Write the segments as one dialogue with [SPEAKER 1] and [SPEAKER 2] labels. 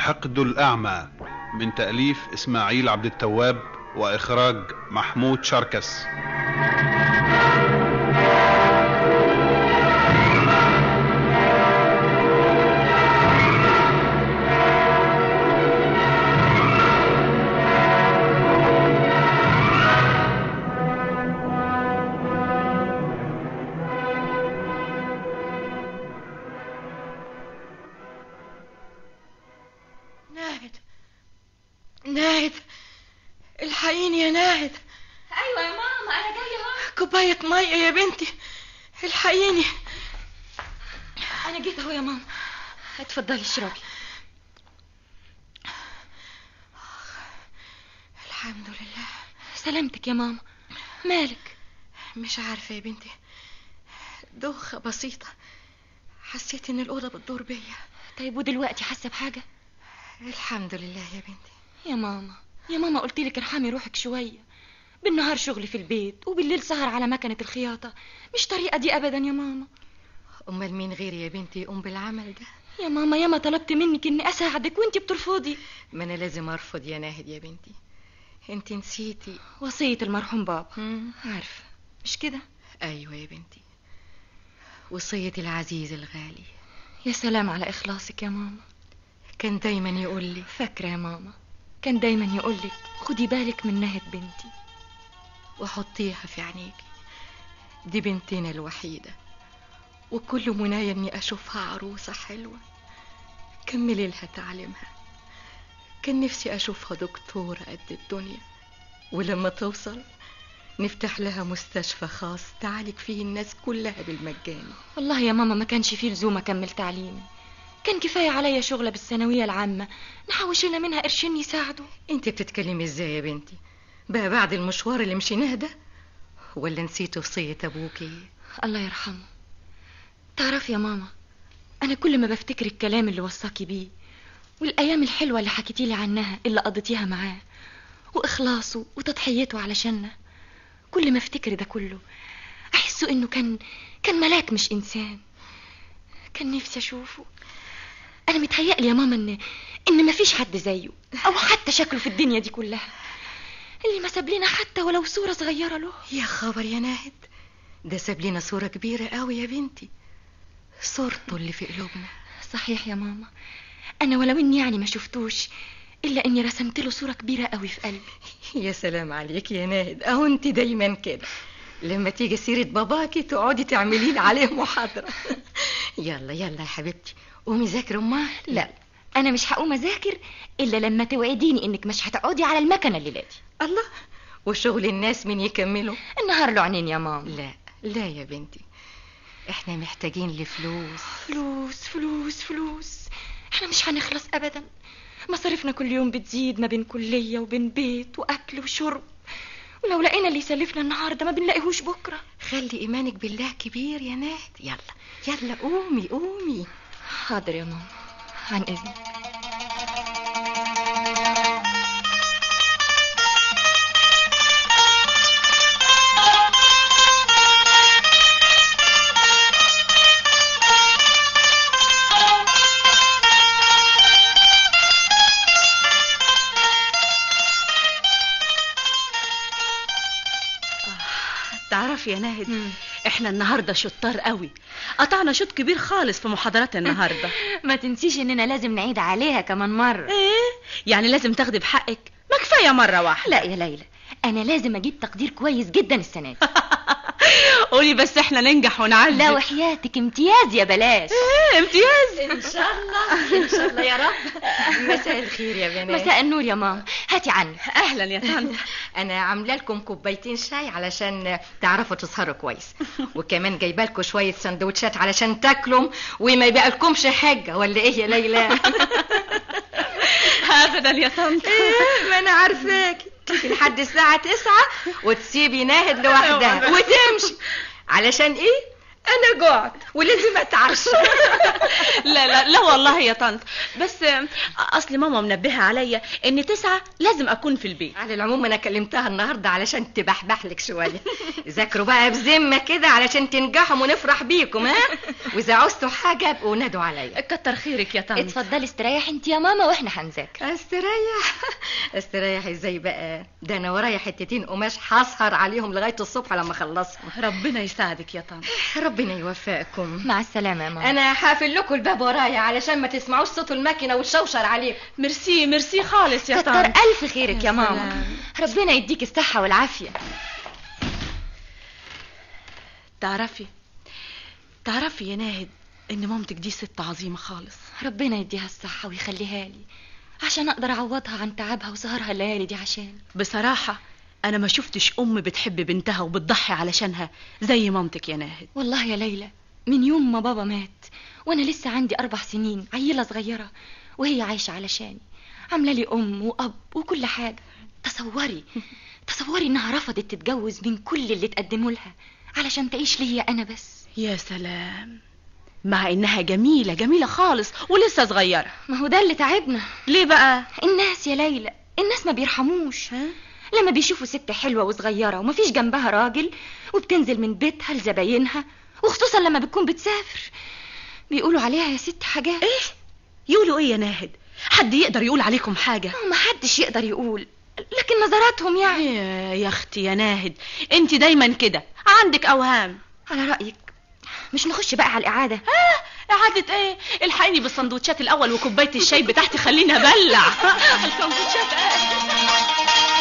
[SPEAKER 1] حقد الأعمى من تأليف إسماعيل عبد التواب وإخراج محمود شركس
[SPEAKER 2] ناهد ناهد الحقيني يا ناهد
[SPEAKER 3] ايوه يا ماما انا جايه اهو
[SPEAKER 2] كوباية مية يا بنتي الحقيني
[SPEAKER 3] انا جيت اهو يا ماما اتفضلي اشربي
[SPEAKER 2] الحمد لله
[SPEAKER 3] سلامتك يا ماما مالك
[SPEAKER 2] مش عارفة يا بنتي دوخة بسيطة حسيت ان الأوضة بتدور بيا
[SPEAKER 3] طيب ودلوقتي حاسه بحاجه
[SPEAKER 2] الحمد لله يا بنتي
[SPEAKER 3] يا ماما يا ماما قلت لك ارحمي روحك شويه بالنهار شغل في البيت وبالليل سهر على مكنه الخياطه مش طريقه دي ابدا يا ماما
[SPEAKER 2] أمال مين غيري يا بنتي يقوم بالعمل ده
[SPEAKER 3] يا ماما ياما طلبت منك اني اساعدك وانتي بترفضي
[SPEAKER 2] ما أنا لازم أرفض يا ناهد يا بنتي انت نسيتي
[SPEAKER 3] وصيه المرحوم بابا
[SPEAKER 2] مم.
[SPEAKER 3] عارفه مش كده
[SPEAKER 2] أيوة يا بنتي وصية العزيز الغالي
[SPEAKER 3] يا سلام على اخلاصك يا ماما
[SPEAKER 2] كان دايما يقول لي
[SPEAKER 3] فاكره يا ماما كان دايما يقولك خدي بالك من نهد بنتي
[SPEAKER 2] وحطيها في عينيكي دي بنتنا الوحيدة وكل منايا اني اشوفها عروسة حلوة كملي لها تعليمها كان نفسي اشوفها دكتورة قد الدنيا ولما توصل نفتح لها مستشفى خاص تعالج فيه الناس كلها بالمجان
[SPEAKER 3] والله يا ماما ما كانش فيه لزوم اكمل تعليمي كان كفايه عليا شغله بالثانويه العامه نحوش لنا منها قرشين يساعدوا
[SPEAKER 2] انت بتتكلمي ازاي يا بنتي بقى بعد المشوار اللي مشيناه ده ولا نسيتي وصية ابوكي
[SPEAKER 3] الله يرحمه تعرف يا ماما انا كل ما بفتكر الكلام اللي وصاكي بيه والايام الحلوه اللي حكيتي لي عنها اللي قضيتيها معاه واخلاصه وتضحيته علشاننا كل ما افتكر ده كله احسه انه كان كان ملاك مش انسان كان نفسي اشوفه انا متهيألي يا ماما ان ان مفيش حد زيه او حتى شكله في الدنيا دي كلها اللي ما ساب لنا حتى ولو صوره صغيره له
[SPEAKER 2] يا خبر يا ناهد ده ساب لنا صورة كبيرة قوي يا بنتي صورته اللي في قلوبنا
[SPEAKER 3] صحيح يا ماما انا ولو اني يعني ما شفتوش الا اني رسمت له صوره كبيره قوي في قلبي
[SPEAKER 2] يا سلام عليك يا ناهد اهو انت دايما كده لما تيجي سيرة باباكي تقعدي تعملي لي عليه محاضرة يلا يلا يا حبيبتي قومي ذاكري امها
[SPEAKER 3] لا انا مش هقوم اذاكر الا لما توعديني انك مش هتقعدي على المكنه الليله دي
[SPEAKER 2] الله وشغل الناس مين يكمله
[SPEAKER 3] النهار له عينين يا ماما
[SPEAKER 2] لا لا يا بنتي احنا محتاجين لفلوس
[SPEAKER 3] فلوس فلوس فلوس احنا مش هنخلص ابدا مصاريفنا كل يوم بتزيد ما بين كليه وبين بيت واكل وشرب ولو لقينا اللي يسلفنا النهارده ما بنلاقيهوش بكره
[SPEAKER 2] خلي ايمانك بالله كبير يا ناهد يلا يلا قومي قومي
[SPEAKER 3] حاضر يا ماما عن اذنك
[SPEAKER 4] تعرف يا ناهد احنا النهارده شطار قوي قطعنا شوط كبير خالص في محاضرات النهارده
[SPEAKER 3] ما تنسيش اننا لازم نعيد عليها كمان مره
[SPEAKER 4] ايه يعني لازم تاخدي بحقك ما كفايه مره واحده
[SPEAKER 3] لا يا ليلى انا لازم اجيب تقدير كويس جدا السنه دي
[SPEAKER 4] قولي بس احنا ننجح ونعدي
[SPEAKER 3] لا وحياتك امتياز يا بلاش
[SPEAKER 4] ايه امتياز
[SPEAKER 2] ان شاء الله ان شاء الله يا رب مساء الخير يا بنات
[SPEAKER 3] مساء النور يا ماما هاتي عني
[SPEAKER 4] اهلا يا طنط
[SPEAKER 2] انا عامله لكم كوبايتين شاي علشان تعرفوا تسهروا كويس وكمان جايبه لكم شويه سندوتشات علشان تاكلوا وما يبقى لكمش حاجه ولا ايه يا ليلى
[SPEAKER 4] ابدا يا طنط
[SPEAKER 2] إيه، ما انا عارفاك تيجي لحد الساعه تسعة وتسيبي ناهد لوحدها وتمشي علشان ايه انا جعت ولازم اتعشى
[SPEAKER 4] لا لا لا والله يا طنط بس آه، اصل ماما منبهه عليا ان تسعة لازم اكون في البيت
[SPEAKER 2] على العموم انا كلمتها النهارده علشان تبحبح لك شويه ذاكروا بقى بذمه كده علشان تنجحوا ونفرح بيكم ها واذا عوزتوا حاجه ابقوا نادوا عليا
[SPEAKER 4] كتر خيرك يا طنط
[SPEAKER 3] اتفضلي استريح انت يا ماما واحنا هنذاكر
[SPEAKER 2] استريح استريح ازاي بقى ده انا ورايا حتتين قماش هسهر عليهم لغايه الصبح لما اخلصهم
[SPEAKER 4] ربنا يساعدك يا طنط
[SPEAKER 2] ربنا يوفقكم
[SPEAKER 3] مع السلامه يا ماما
[SPEAKER 2] انا هقفل لكم الباب ورايا علشان ما تسمعوش صوت الماكينه والشوشر عليكم
[SPEAKER 4] ميرسي ميرسي خالص يا
[SPEAKER 3] كتر
[SPEAKER 4] طنط
[SPEAKER 3] الف خيرك يا
[SPEAKER 4] يا
[SPEAKER 3] ماما ربنا يديك الصحه والعافيه
[SPEAKER 4] تعرفي تعرفي يا ناهد ان مامتك دي ست عظيمه خالص
[SPEAKER 3] ربنا يديها الصحه ويخليها لي عشان اقدر اعوضها عن تعبها وسهرها الليالي دي عشان
[SPEAKER 4] بصراحه انا ما شفتش ام بتحب بنتها وبتضحي علشانها زي مامتك يا ناهد
[SPEAKER 3] والله يا ليلى من يوم ما بابا مات وانا لسه عندي اربع سنين عيله صغيره وهي عايشه علشاني عامله لي ام واب وكل حاجه تصوري تصوري انها رفضت تتجوز من كل اللي تقدموا لها علشان تعيش ليا انا بس
[SPEAKER 4] يا سلام مع انها جميله جميله خالص ولسه صغيره
[SPEAKER 3] ما هو ده اللي تعبنا
[SPEAKER 4] ليه بقى
[SPEAKER 3] الناس يا ليلى الناس ما بيرحموش
[SPEAKER 4] ها
[SPEAKER 3] لما بيشوفوا ست حلوة وصغيرة ومفيش جنبها راجل وبتنزل من بيتها لزباينها وخصوصا لما بتكون بتسافر بيقولوا عليها يا ست حاجات
[SPEAKER 4] ايه يقولوا ايه يا ناهد حد يقدر يقول عليكم حاجه
[SPEAKER 3] ما حدش يقدر يقول لكن نظراتهم يعني
[SPEAKER 4] يا يا اختي يا ناهد انت دايما كده عندك اوهام
[SPEAKER 3] على رأيك مش نخش بقى على الإعادة
[SPEAKER 4] إعادة ايه؟ الحقيني بالسندوتشات الأول وكوباية الشاي بتاعتي خليني أبلع السندوتشات ايه؟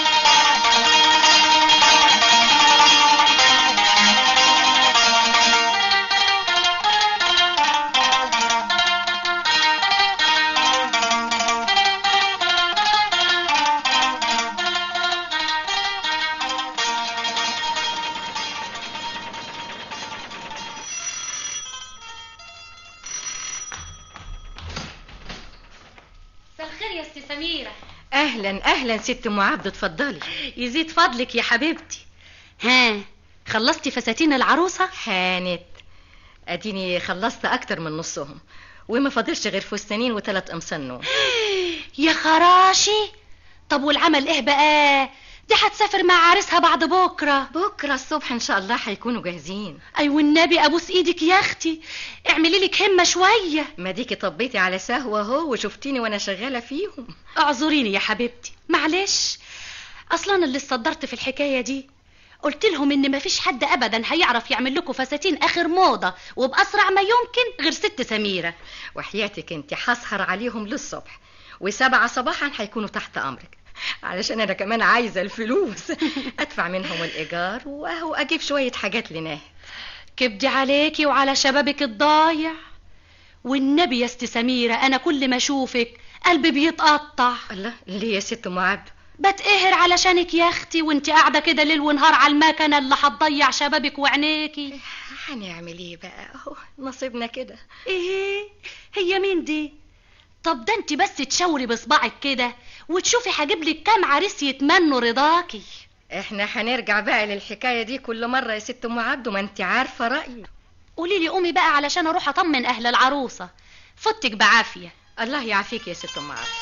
[SPEAKER 5] مساء الخير يا ست سميرة
[SPEAKER 2] اهلا اهلا ست ام عبد اتفضلي
[SPEAKER 5] يزيد فضلك يا حبيبتي ها خلصتي فساتين العروسة
[SPEAKER 2] هانت اديني خلصت اكتر من نصهم وما فاضلش غير فستانين وثلاث قمصان نوم
[SPEAKER 5] يا خراشي طب والعمل ايه بقى دي هتسافر مع عريسها بعد بكرة
[SPEAKER 2] بكره الصبح ان شاء الله هيكونوا جاهزين
[SPEAKER 5] اي والنبي ابوس ايدك يا اختي اعملي لك همة شوية
[SPEAKER 2] ما ديكي طبيتي على سهوة اهو وشفتيني وانا شغالة فيهم
[SPEAKER 5] اعذريني يا حبيبتي معلش اصلا اللي اتصدرت في الحكاية دي قلت لهم ان مفيش حد ابدا هيعرف يعمل لكم فساتين اخر موضة وباسرع ما يمكن غير ست سميرة
[SPEAKER 2] وحياتك انت هسهر عليهم للصبح وسبعة صباحا هيكونوا تحت امرك علشان انا كمان عايزة الفلوس ادفع منهم الايجار واهو اجيب شوية حاجات لناه
[SPEAKER 5] كبدي عليكي وعلى شبابك الضايع والنبي يا ست سميرة انا كل ما اشوفك قلبي بيتقطع
[SPEAKER 2] الله ليه يا ست ام عبد
[SPEAKER 5] بتقهر علشانك يا اختي وانت قاعده كده ليل ونهار على المكنه اللي هتضيع شبابك وعينيكي
[SPEAKER 2] هنعمل ايه بقى اهو نصيبنا كده
[SPEAKER 5] ايه هي مين دي طب ده انت بس تشاوري بصبعك كده وتشوفي هجيب لك كام عريس يتمنوا رضاكي
[SPEAKER 2] احنا هنرجع بقى للحكاية دي كل مرة يا ست ام عبد ما انت عارفة رأيي
[SPEAKER 5] قولي لي قومي بقى علشان اروح اطمن اهل العروسه فوتك بعافيه
[SPEAKER 2] الله يعافيك يا ست ام عبد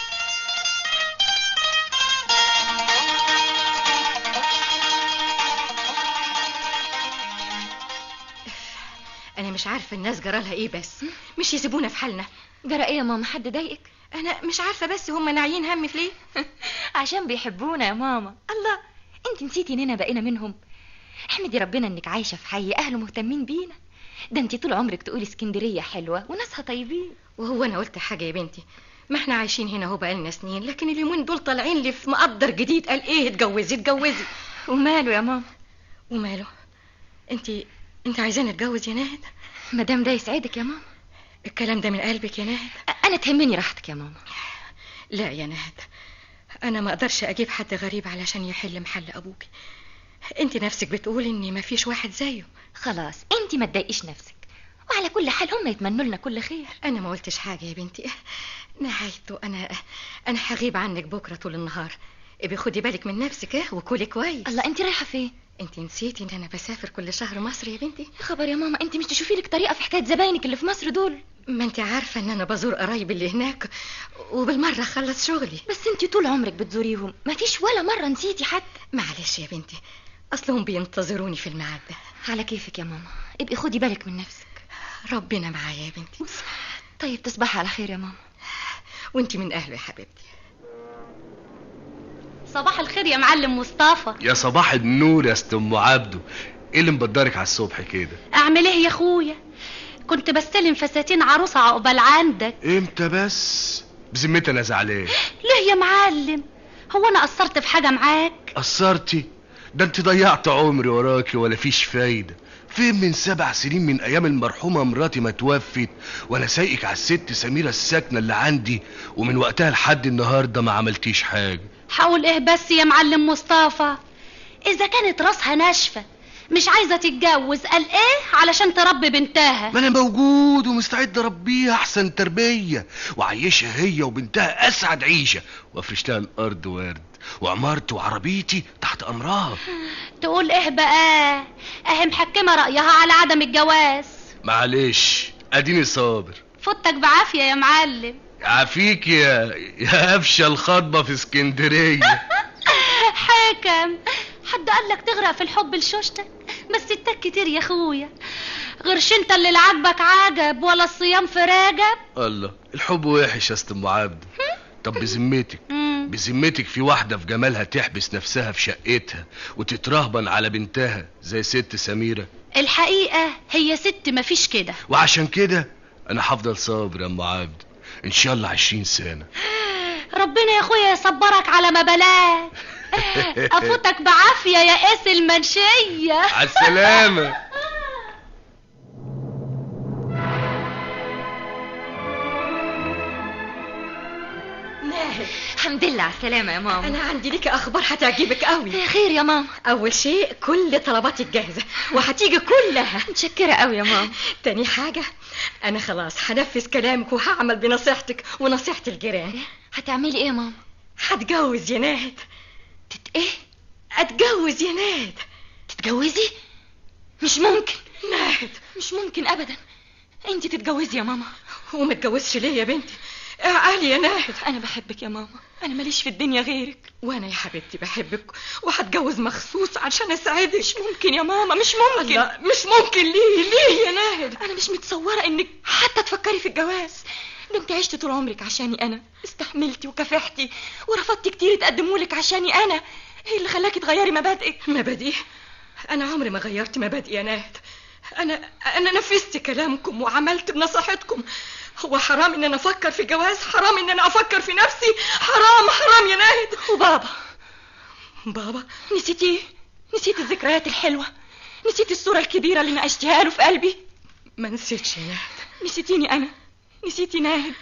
[SPEAKER 2] انا مش عارفه الناس جرالها ايه بس مش يسيبونا في حالنا
[SPEAKER 3] جرى ايه يا ماما حد ضايقك
[SPEAKER 2] انا مش عارفه بس هم ناعيين هم في ليه
[SPEAKER 3] عشان بيحبونا يا ماما الله انت نسيتي اننا بقينا منهم احمدي ربنا انك عايشه في حي اهله مهتمين بينا ده انت طول عمرك تقولي اسكندريه حلوه وناسها طيبين
[SPEAKER 2] وهو انا قلت حاجه يا بنتي ما احنا عايشين هنا اهو بقالنا سنين لكن اليومين دول طالعين لي في مقدر جديد قال ايه اتجوزي اتجوزي
[SPEAKER 3] وماله يا ماما
[SPEAKER 2] وماله انت انت عايزاني اتجوز يا ناهد
[SPEAKER 3] مادام ده يسعدك يا ماما
[SPEAKER 2] الكلام ده من قلبك يا ناهد
[SPEAKER 3] أ- انا تهمني راحتك يا ماما
[SPEAKER 2] لا يا ناهد انا ما اقدرش اجيب حد غريب علشان يحل محل ابوكي انت نفسك بتقولي ان ما فيش واحد زيه
[SPEAKER 3] خلاص انت ما تضايقيش نفسك وعلى كل حال هم يتمنوا لنا كل خير
[SPEAKER 2] انا ما قلتش حاجه يا بنتي نهايته انا انا هغيب عنك بكره طول النهار ابي خدي بالك من نفسك اه وكلي كويس
[SPEAKER 3] الله انت رايحه فين
[SPEAKER 2] انت نسيتي ان انا بسافر كل شهر مصر يا بنتي
[SPEAKER 3] يا خبر يا ماما انت مش تشوفي لك طريقه في حكايه زباينك اللي في مصر دول
[SPEAKER 2] ما انت عارفه ان انا بزور قرايبي اللي هناك وبالمره اخلص شغلي
[SPEAKER 3] بس انت طول عمرك بتزوريهم ما فيش ولا مره نسيتي حتى
[SPEAKER 2] معلش يا بنتي اصلهم بينتظروني في الميعاد ده
[SPEAKER 3] على كيفك يا ماما ابقي خدي بالك من نفسك
[SPEAKER 2] ربنا معايا يا بنتي
[SPEAKER 3] طيب تصبحي على خير يا ماما
[SPEAKER 2] وانت من اهله يا حبيبتي
[SPEAKER 5] صباح الخير يا معلم مصطفى
[SPEAKER 6] يا صباح النور يا ست ام عبده ايه اللي مبدرك على الصبح كده
[SPEAKER 5] اعمل ايه يا اخويا كنت بستلم فساتين عروسه عقبال عندك
[SPEAKER 6] امتى بس بذمتي انا زعلان
[SPEAKER 5] ليه يا معلم هو انا قصرت في حاجه معاك
[SPEAKER 6] قصرتي ده انت ضيعت عمري وراكي ولا فيش فايده فين من سبع سنين من ايام المرحومه مراتي ما توفت وانا سايقك على الست سميره الساكنه اللي عندي ومن وقتها لحد النهارده ما عملتيش حاجه
[SPEAKER 5] حاول ايه بس يا معلم مصطفى اذا كانت راسها ناشفه مش عايزه تتجوز قال ايه علشان تربي بنتها
[SPEAKER 6] ما انا موجود ومستعد اربيها احسن تربيه وعيشها هي وبنتها اسعد عيشه وافرش لها الارض ورد وعمارتي وعربيتي تحت امرها
[SPEAKER 5] تقول ايه بقى اهي محكمه رايها على عدم الجواز
[SPEAKER 6] معلش اديني صابر
[SPEAKER 5] فوتك بعافيه يا معلم
[SPEAKER 6] عافيك يا يا قفشه الخطبه في اسكندريه
[SPEAKER 5] حكم حد قال لك تغرق في الحب لشوشتك بس التك كتير يا اخويا غيرش انت اللي عاجبك عجب ولا الصيام في راجب
[SPEAKER 6] الله الحب وحش يا ست ام عبده طب بذمتك
[SPEAKER 5] مم.
[SPEAKER 6] بذمتك في واحدة في جمالها تحبس نفسها في شقتها وتترهبن على بنتها زي ست سميرة
[SPEAKER 5] الحقيقه هي ست مفيش كده
[SPEAKER 6] وعشان كده انا هفضل صابر يا ام عبده ان شاء الله عشرين سنة
[SPEAKER 5] ربنا يا اخويا يصبرك على ما بلاك افوتك بعافيه يا قاس المنشيه
[SPEAKER 6] على السلامة
[SPEAKER 2] ناهد
[SPEAKER 3] الحمد لله على السلامة يا ماما
[SPEAKER 2] انا عندي لك اخبار هتعجبك قوي
[SPEAKER 3] خير يا ماما
[SPEAKER 2] اول شيء كل طلباتك جاهزه وهتيجي كلها
[SPEAKER 3] متشكرة قوي يا ماما
[SPEAKER 2] تاني حاجه انا خلاص هنفذ كلامك وهعمل بنصيحتك ونصيحه الجيران
[SPEAKER 3] هتعملي ايه يا ماما
[SPEAKER 2] هتجوز يا ناهد
[SPEAKER 3] تت ايه
[SPEAKER 2] اتجوز يا ناهد
[SPEAKER 3] تتجوزي مش ممكن
[SPEAKER 2] ناهد
[SPEAKER 3] مش ممكن ابدا انت تتجوزي يا ماما
[SPEAKER 2] وما اتجوزش ليه يا بنتي اعقلي يا ناهد
[SPEAKER 3] انا بحبك يا ماما انا ماليش في الدنيا غيرك
[SPEAKER 2] وانا يا حبيبتي بحبك وهتجوز مخصوص عشان اساعدك
[SPEAKER 3] مش ممكن يا ماما مش ممكن
[SPEAKER 2] لا مش ممكن ليه ليه يا ناهد
[SPEAKER 3] انا مش متصوره انك حتى تفكري في الجواز ده انت عشت طول عمرك عشاني انا استحملتي وكافحتي ورفضتي كتير يتقدمولك عشاني انا ايه اللي خلاكي تغيري مبادئك
[SPEAKER 2] مبادئ انا عمري ما غيرت مبادئي يا ناهد انا انا نفذت كلامكم وعملت بنصيحتكم هو حرام ان انا افكر في جواز حرام ان انا افكر في نفسي حرام حرام يا ناهد
[SPEAKER 3] وبابا
[SPEAKER 2] بابا
[SPEAKER 3] نسيتيه نسيت الذكريات الحلوه نسيت الصوره الكبيره اللي نقشتها له في قلبي
[SPEAKER 2] ما نسيتش يا ناهد
[SPEAKER 3] نسيتيني انا نسيتي ناهد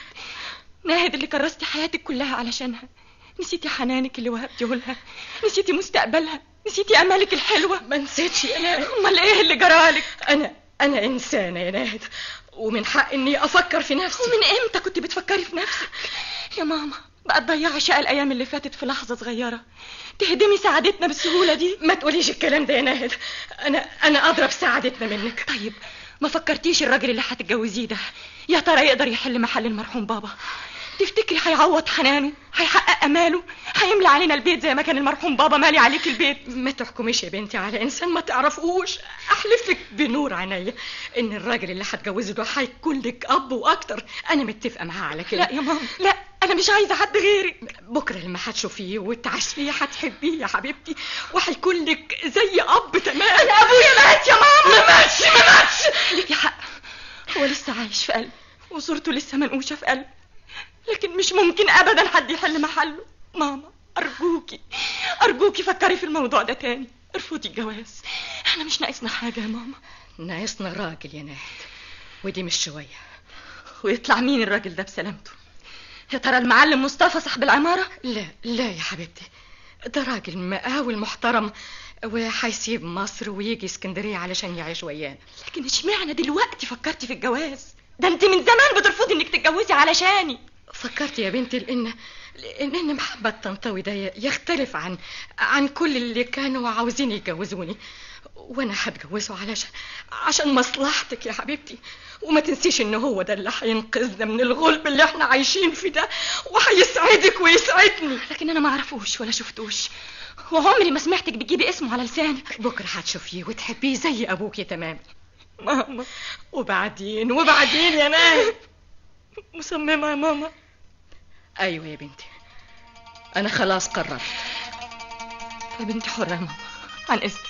[SPEAKER 3] ناهد اللي كرستي حياتك كلها علشانها نسيتي حنانك اللي وهبتيه لها نسيتي مستقبلها نسيتي امالك الحلوه
[SPEAKER 2] ما نسيتش يا ناهد
[SPEAKER 3] امال ايه اللي جرالك
[SPEAKER 2] انا انا انسانه يا ناهد ومن حق اني افكر في نفسي
[SPEAKER 3] ومن امتى كنت بتفكري في نفسك يا ماما بقى تضيعي شقى الايام اللي فاتت في لحظه صغيره تهدمي سعادتنا بالسهوله دي
[SPEAKER 2] ما تقوليش الكلام ده يا ناهد انا انا اضرب سعادتنا منك
[SPEAKER 3] طيب ما فكرتيش الراجل اللي هتتجوزيه ده يا ترى يقدر يحل محل المرحوم بابا تفتكري هيعوض حنانه هيحقق اماله هيملى علينا البيت زي ما كان المرحوم بابا مالي عليك البيت
[SPEAKER 2] ما تحكميش يا بنتي على انسان ما تعرفوش احلف لك بنور عينيا ان الراجل اللي هتجوزه ده هيكون لك اب واكتر انا متفقه معاه على كده
[SPEAKER 3] لا يا ماما لا انا مش عايزه حد غيرك
[SPEAKER 2] بكره لما هتشوفيه وتعاشريه هتحبيه يا حبيبتي وهيكون لك زي اب تمام انا
[SPEAKER 3] ابويا مات يا ماما
[SPEAKER 2] ما ماتش ما ماتش
[SPEAKER 3] ليكي حق هو لسه عايش في قلبي وصورته لسه منقوشه في قلبي لكن مش ممكن ابدا حد يحل محله ماما ارجوكي ارجوكي فكري في الموضوع ده تاني ارفضي الجواز احنا مش ناقصنا حاجه يا ماما
[SPEAKER 2] ناقصنا راجل يا ناهد ودي مش شويه
[SPEAKER 3] ويطلع مين الراجل ده بسلامته يا ترى المعلم مصطفى صاحب العماره
[SPEAKER 2] لا لا يا حبيبتي ده راجل مقاول محترم وهيسيب مصر ويجي اسكندريه علشان يعيش ويانا
[SPEAKER 3] لكن اشمعنى دلوقتي فكرتي في الجواز ده انت من زمان بترفضي انك تتجوزي علشاني
[SPEAKER 2] فكرت يا بنتي لان لان إن محمد طنطاوي ده يختلف عن عن كل اللي كانوا عاوزين يتجوزوني وانا هتجوزه علشان عشان مصلحتك يا حبيبتي وما تنسيش ان هو ده اللي هينقذنا من الغلب اللي احنا عايشين فيه ده وهيسعدك ويسعدني
[SPEAKER 3] لكن انا ما اعرفوش ولا شفتوش وعمري ما سمعتك بتجيبي اسمه على لسانك
[SPEAKER 2] بكره هتشوفيه وتحبيه زي ابوكي تمام
[SPEAKER 3] ماما
[SPEAKER 2] وبعدين وبعدين يا ناهد مصممة يا ماما أيوة يا بنتي أنا خلاص قررت يا بنتي حرة يا ماما عن إذنك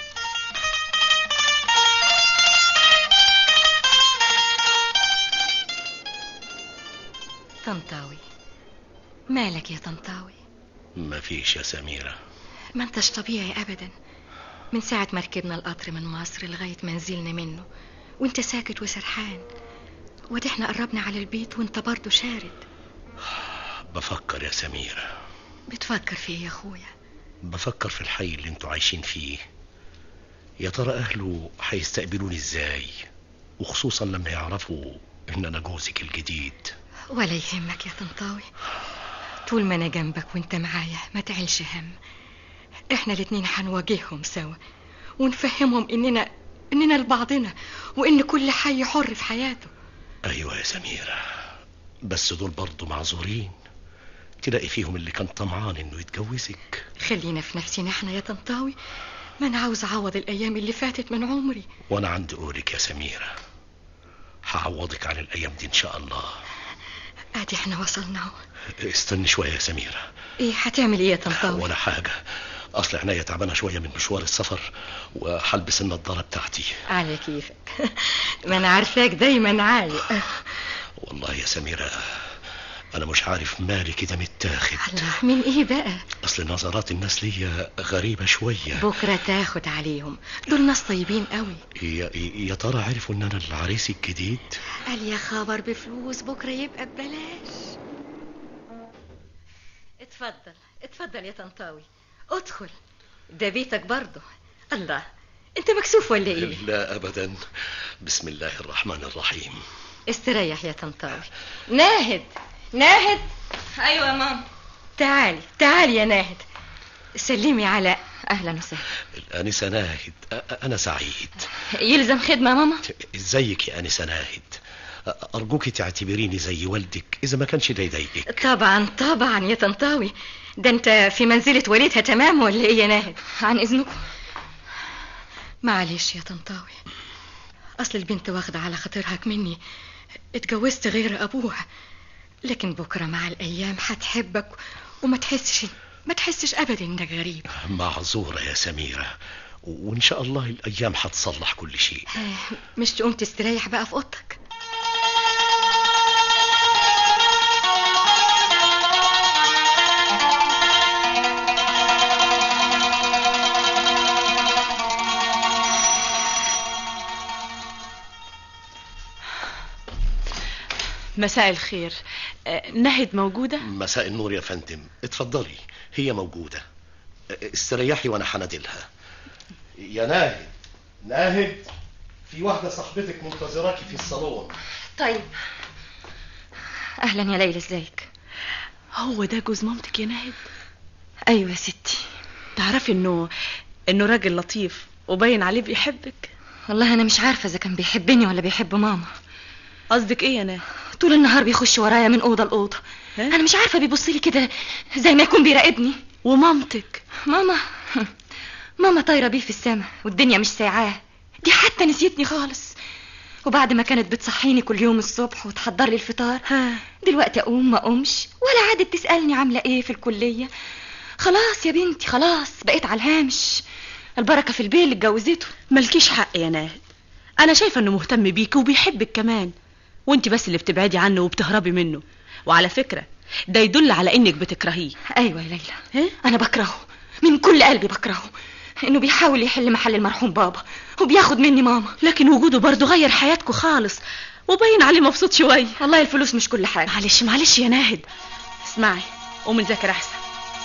[SPEAKER 2] طنطاوي مالك يا طنطاوي
[SPEAKER 6] مفيش يا سميرة
[SPEAKER 2] ما انتش طبيعي ابدا من ساعة ما ركبنا القطر من مصر لغاية ما نزلنا منه وانت ساكت وسرحان وده احنا قربنا على البيت وانت برضه شارد
[SPEAKER 6] بفكر يا سميرة
[SPEAKER 2] بتفكر في ايه يا اخويا
[SPEAKER 6] بفكر في الحي اللي انتوا عايشين فيه يا ترى اهله هيستقبلوني ازاي وخصوصا لما يعرفوا ان انا جوزك الجديد
[SPEAKER 2] ولا يهمك يا طنطاوي طول ما انا جنبك وانت معايا ما تعلش هم احنا الاتنين هنواجههم سوا ونفهمهم اننا اننا لبعضنا وان كل حي حر في حياته
[SPEAKER 6] ايوه يا سميرة بس دول برضو معذورين تلاقي فيهم اللي كان طمعان انه يتجوزك
[SPEAKER 2] خلينا في نفسنا احنا يا طنطاوي ما انا عاوز اعوض الايام اللي فاتت من عمري
[SPEAKER 6] وانا عندي قولك يا سميرة هعوضك عن الايام دي ان شاء الله
[SPEAKER 2] ادي احنا وصلنا اهو
[SPEAKER 6] استني شوية يا سميرة
[SPEAKER 2] ايه هتعمل ايه يا طنطاوي
[SPEAKER 6] ولا حاجة اصل عينيا تعبانة شوية من مشوار السفر وهلبس النضارة بتاعتي
[SPEAKER 2] على كيفك ما انا عارفاك دايما عايق
[SPEAKER 6] والله يا سميرة انا مش عارف مالي كده متاخد
[SPEAKER 2] الله من ايه بقى
[SPEAKER 6] اصل نظرات الناس ليا غريبة شوية
[SPEAKER 2] بكره تاخد عليهم دول ناس طيبين قوي
[SPEAKER 6] يا, يا ترى عرفوا ان انا العريس الجديد
[SPEAKER 2] قال يا خبر بفلوس بكره يبقى ببلاش اتفضل اتفضل يا طنطاوي ادخل ده بيتك برضه الله انت مكسوف ولا ايه
[SPEAKER 6] لا ابدا بسم الله الرحمن الرحيم
[SPEAKER 2] استريح يا طنطاوي ناهد ناهد
[SPEAKER 3] ايوه يا ماما
[SPEAKER 2] تعالي تعالي يا ناهد سلمي على
[SPEAKER 3] اهلا وسهلا
[SPEAKER 6] الانسة ناهد أ- انا سعيد
[SPEAKER 3] يلزم خدمه يا ماما
[SPEAKER 6] ازيك يا انسة ناهد ارجوك تعتبريني زي والدك اذا ما كانش ده يضايقك
[SPEAKER 2] طبعا طبعا يا طنطاوي ده انت في منزلة والدها تمام ولا ايه يا ناهد
[SPEAKER 3] عن اذنكم
[SPEAKER 2] معلش يا طنطاوي اصل البنت واخدة على خاطرها مني اتجوزت غير ابوها لكن بكرة مع الايام هتحبك وما تحسش ما تحسش ابدا انك غريب
[SPEAKER 6] معذورة يا سميرة وان شاء الله الايام هتصلح كل شيء
[SPEAKER 2] آه، مش تقوم تستريح بقى في اوضتك
[SPEAKER 4] مساء الخير آه، نهد موجودة
[SPEAKER 6] مساء النور يا فندم اتفضلي هي موجودة استريحي وانا هنادلها يا ناهد ناهد في واحدة صاحبتك منتظراكي في الصالون
[SPEAKER 3] طيب اهلا يا ليلى ازيك
[SPEAKER 4] هو ده جوز مامتك يا نهد
[SPEAKER 3] ايوه يا ستي
[SPEAKER 4] تعرفي انه انه راجل لطيف وباين عليه بيحبك
[SPEAKER 3] والله انا مش عارفه اذا كان بيحبني ولا بيحب ماما
[SPEAKER 4] قصدك ايه يا نهد
[SPEAKER 3] طول النهار بيخش ورايا من اوضه لاوضه
[SPEAKER 4] ها؟
[SPEAKER 3] انا مش عارفه بيبص لي كده زي ما يكون بيراقبني
[SPEAKER 4] ومامتك
[SPEAKER 3] ماما ماما طايره بيه في السما والدنيا مش سايعاه دي حتى نسيتني خالص وبعد ما كانت بتصحيني كل يوم الصبح وتحضر لي الفطار
[SPEAKER 4] ها
[SPEAKER 3] دلوقتي اقوم ما اقومش ولا عادت تسالني عامله ايه في الكليه خلاص يا بنتي خلاص بقيت على الهامش البركه في البيت اللي اتجوزته
[SPEAKER 4] مالكيش حق يا ناهد انا شايفه انه مهتم بيكي وبيحبك كمان وانت بس اللي بتبعدي عنه وبتهربي منه وعلى فكره ده يدل على انك بتكرهيه
[SPEAKER 3] ايوه يا ليلى
[SPEAKER 4] ها؟
[SPEAKER 3] انا بكرهه من كل قلبي بكرهه انه بيحاول يحل محل المرحوم بابا وبياخد مني ماما
[SPEAKER 4] لكن وجوده برضه غير حياتكم خالص وباين عليه مبسوط شويه
[SPEAKER 3] والله الفلوس مش كل حاجه
[SPEAKER 4] معلش معلش يا ناهد اسمعي قومي نذاكر احسن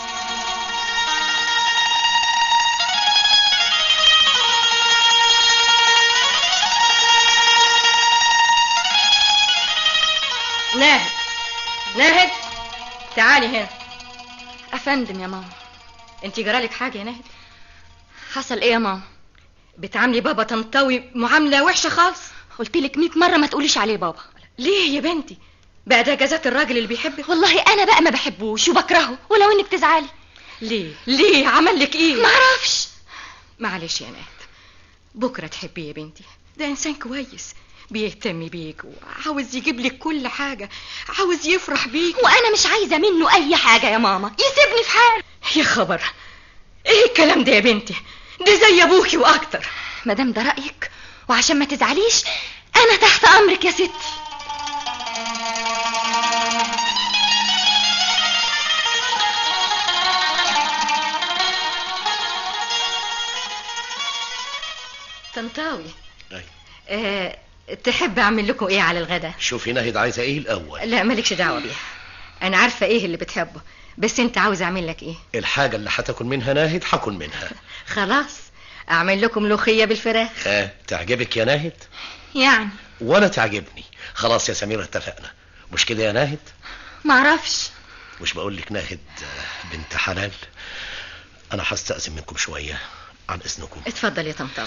[SPEAKER 2] ناهد ناهد تعالي هنا
[SPEAKER 3] افندم يا ماما
[SPEAKER 2] انت جرالك حاجة يا ناهد
[SPEAKER 3] حصل ايه يا ماما
[SPEAKER 2] بتعاملي بابا طنطاوي معاملة وحشة خالص
[SPEAKER 3] قلت لك 100 مره ما تقوليش عليه بابا
[SPEAKER 2] ليه يا بنتي بقى ده جزات الراجل اللي بيحبك
[SPEAKER 3] والله انا بقى ما بحبوش وبكرهه ولو انك تزعلي
[SPEAKER 2] ليه ليه عمل لك ايه
[SPEAKER 3] ما اعرفش
[SPEAKER 2] معلش يا ناهد بكرة تحبيه يا بنتي ده انسان كويس بيهتم بيك وعاوز يجيب لك كل حاجة عاوز يفرح بيك
[SPEAKER 3] وانا مش عايزه منه اي حاجه يا ماما يسيبني في حالي
[SPEAKER 2] يا خبر ايه الكلام ده يا بنتي ده زي ابوكي واكتر
[SPEAKER 3] مادام ده رايك وعشان ما تزعليش انا تحت امرك يا ستي
[SPEAKER 2] طنطاوي
[SPEAKER 7] أي.
[SPEAKER 2] أه تحب اعمل لكم ايه على الغدا
[SPEAKER 7] شوفي ناهد عايزه ايه الاول
[SPEAKER 2] لا مالكش دعوه بيها انا عارفه ايه اللي بتحبه بس انت عاوز اعمل لك ايه
[SPEAKER 7] الحاجه اللي هتاكل منها ناهد هاكل منها
[SPEAKER 2] خلاص اعمل لكم ملوخيه بالفراخ
[SPEAKER 7] ها تعجبك يا ناهد
[SPEAKER 3] يعني
[SPEAKER 7] وانا تعجبني خلاص يا سميرة اتفقنا مش كده يا ناهد
[SPEAKER 3] معرفش
[SPEAKER 7] مش بقول لك ناهد آه، بنت حلال انا هستأذن منكم شويه عن اذنكم
[SPEAKER 2] اتفضل يا طنطاوي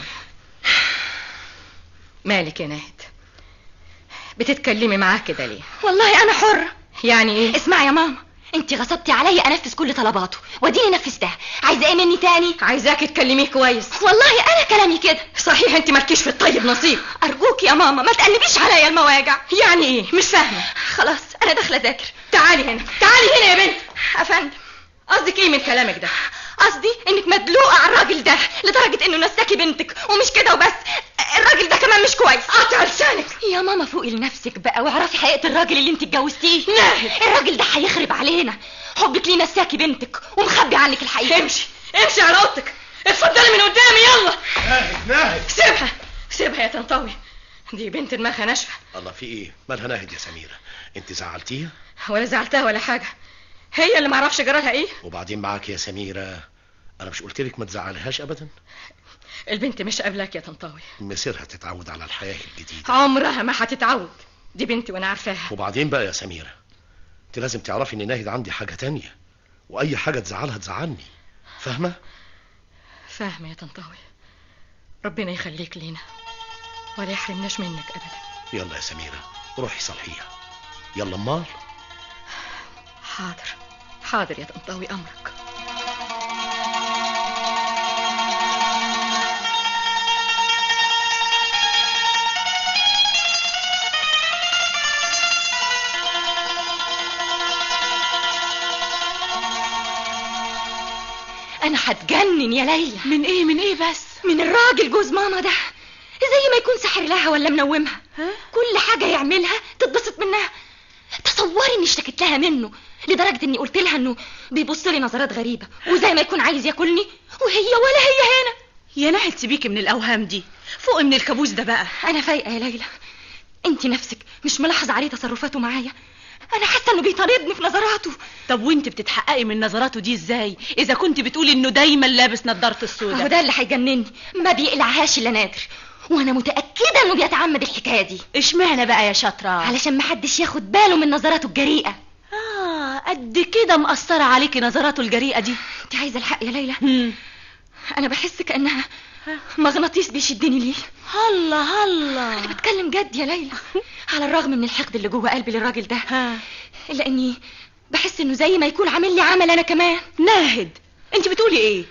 [SPEAKER 2] مالك يا ناهد بتتكلمي معاه كده ليه
[SPEAKER 3] والله انا حره
[SPEAKER 2] يعني ايه
[SPEAKER 3] اسمعي يا ماما انت غصبتي عليا انفذ كل طلباته واديني نفذتها عايزه ايه مني تاني
[SPEAKER 2] عايزاكي تكلميه كويس
[SPEAKER 3] والله انا كلامي كده
[SPEAKER 2] صحيح انت مالكيش في الطيب نصيب
[SPEAKER 3] ارجوك يا ماما ما تقلبيش عليا المواجع
[SPEAKER 2] يعني ايه مش فاهمه
[SPEAKER 3] خلاص انا داخله اذاكر
[SPEAKER 2] تعالي هنا تعالي هنا يا بنت
[SPEAKER 3] افندم
[SPEAKER 2] قصدك ايه من كلامك ده
[SPEAKER 3] قصدي انك مدلوقه على الراجل ده لدرجه انه نساكي بنتك ومش كده وبس الراجل ده كمان مش كويس
[SPEAKER 2] قطع لسانك
[SPEAKER 3] يا ماما فوقي لنفسك بقى واعرفي حقيقه الراجل اللي انت اتجوزتيه
[SPEAKER 2] ناهد.
[SPEAKER 3] الراجل ده هيخرب علينا حبك ليه نساكي بنتك ومخبي عنك الحقيقه
[SPEAKER 2] امشي امشي على اوضتك اتفضلي من قدامي يلا
[SPEAKER 7] ناهد ناهد
[SPEAKER 2] سيبها سيبها يا طنطاوي دي بنت دماغها ناشفه
[SPEAKER 7] الله في ايه مالها ناهد يا سميرة انت زعلتيها
[SPEAKER 2] ولا زعلتها ولا حاجه هي اللي معرفش جرالها ايه
[SPEAKER 7] وبعدين معاك يا سميرة انا مش قلت لك ما تزعلهاش ابدا
[SPEAKER 2] البنت مش قابلاك يا طنطاوي
[SPEAKER 7] مصيرها تتعود على الحياة الجديدة
[SPEAKER 2] عمرها ما هتتعود دي بنتي وانا عارفاها
[SPEAKER 7] وبعدين بقى يا سميرة انت لازم تعرفي ان ناهد عندي حاجة تانية واي حاجة تزعلها تزعلني فاهمة
[SPEAKER 2] فاهمه يا طنطاوي ربنا يخليك لينا ولا يحرمناش منك ابدا
[SPEAKER 7] يلا يا سميرة روحي صلحيها يلا امال
[SPEAKER 2] حاضر حاضر يا طنطاوي امرك
[SPEAKER 3] انا هتجنن يا ليلى
[SPEAKER 4] من ايه من ايه بس
[SPEAKER 3] من الراجل جوز ماما ده زي ما يكون ساحر لها ولا منومها
[SPEAKER 4] ها؟
[SPEAKER 3] كل حاجه يعملها تتبسط منها تصوري اني اشتكيت لها منه لدرجه اني قلت لها انه بيبص لي نظرات غريبه وزي ما يكون عايز ياكلني وهي ولا هي هنا
[SPEAKER 4] يا ناهد سيبيكي من الاوهام دي فوق من الكابوس ده بقى
[SPEAKER 3] انا فايقه يا ليلى انت نفسك مش ملاحظه عليه تصرفاته معايا انا حاسه انه بيطاردني في نظراته
[SPEAKER 4] طب وانت بتتحققي من نظراته دي ازاي اذا كنت بتقولي انه دايما لابس نظارته
[SPEAKER 3] هو
[SPEAKER 4] السوداء
[SPEAKER 3] ده اللي هيجنني ما بيقلعهاش الا نادر وانا متاكده انه بيتعمد الحكايه دي
[SPEAKER 4] اشمعنى بقى يا شاطره
[SPEAKER 3] علشان محدش ياخد باله من نظراته الجريئه
[SPEAKER 4] اه قد كده مأثرة عليكي نظراته الجريئة دي
[SPEAKER 3] انت عايزه الحق يا ليلى
[SPEAKER 4] هم.
[SPEAKER 3] انا بحس كانها مغناطيس بيشدني ليه
[SPEAKER 4] هلا
[SPEAKER 3] انا
[SPEAKER 4] هلا
[SPEAKER 3] بتكلم جد يا ليلى على الرغم من الحقد اللي جوه قلبي للراجل ده
[SPEAKER 4] ها
[SPEAKER 3] الا اني بحس انه زي ما يكون عامل لي عمل انا كمان
[SPEAKER 4] ناهد انت بتقولي ايه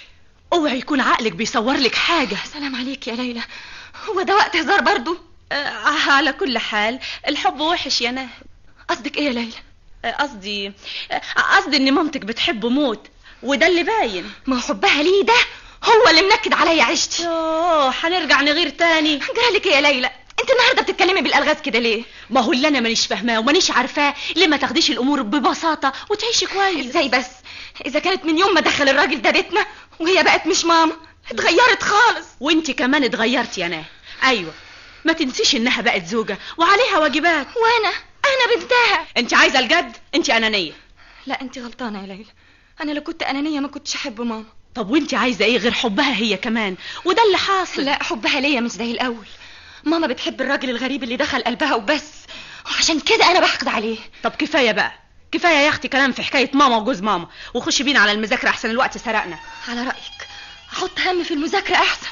[SPEAKER 4] اوعي يكون عقلك بيصور لك حاجة
[SPEAKER 3] سلام عليك يا ليلى هو ده وقت هزار برضو
[SPEAKER 4] آه على كل حال الحب وحش يا ناهد
[SPEAKER 3] قصدك ايه يا ليلى
[SPEAKER 4] آه، قصدي آه، قصدي ان مامتك بتحبه موت وده اللي باين
[SPEAKER 3] ما هو حبها ليه ده هو اللي منكد عليا عيشتي
[SPEAKER 4] يوه هنرجع نغير تاني
[SPEAKER 3] جرالك ايه يا ليلى انت النهارده بتتكلمي بالالغاز كده ليه
[SPEAKER 4] ما هو اللي انا مانيش فاهماه ومانيش عارفاه ليه ما تاخديش الامور ببساطه وتعيشي كويس
[SPEAKER 3] ازاي بس اذا كانت من يوم ما دخل الراجل ده بيتنا وهي بقت مش ماما اتغيرت خالص
[SPEAKER 4] وانت كمان اتغيرتي يا ناه ايوه ما تنسيش انها بقت زوجه وعليها واجبات
[SPEAKER 3] وانا انا بنتها
[SPEAKER 4] انت عايزه الجد انت انانيه
[SPEAKER 3] لا انت غلطانه يا ليلى انا لو كنت انانيه ما كنتش احب ماما
[SPEAKER 4] طب وانت عايزه ايه غير حبها هي كمان وده اللي حاصل
[SPEAKER 3] لا حبها ليا مش زي الاول ماما بتحب الراجل الغريب اللي دخل قلبها وبس وعشان كده انا بحقد عليه
[SPEAKER 4] طب كفايه بقى كفايه يا اختي كلام في حكايه ماما وجوز ماما وخشي بينا على المذاكره احسن الوقت سرقنا
[SPEAKER 3] على رايك احط هم في المذاكره احسن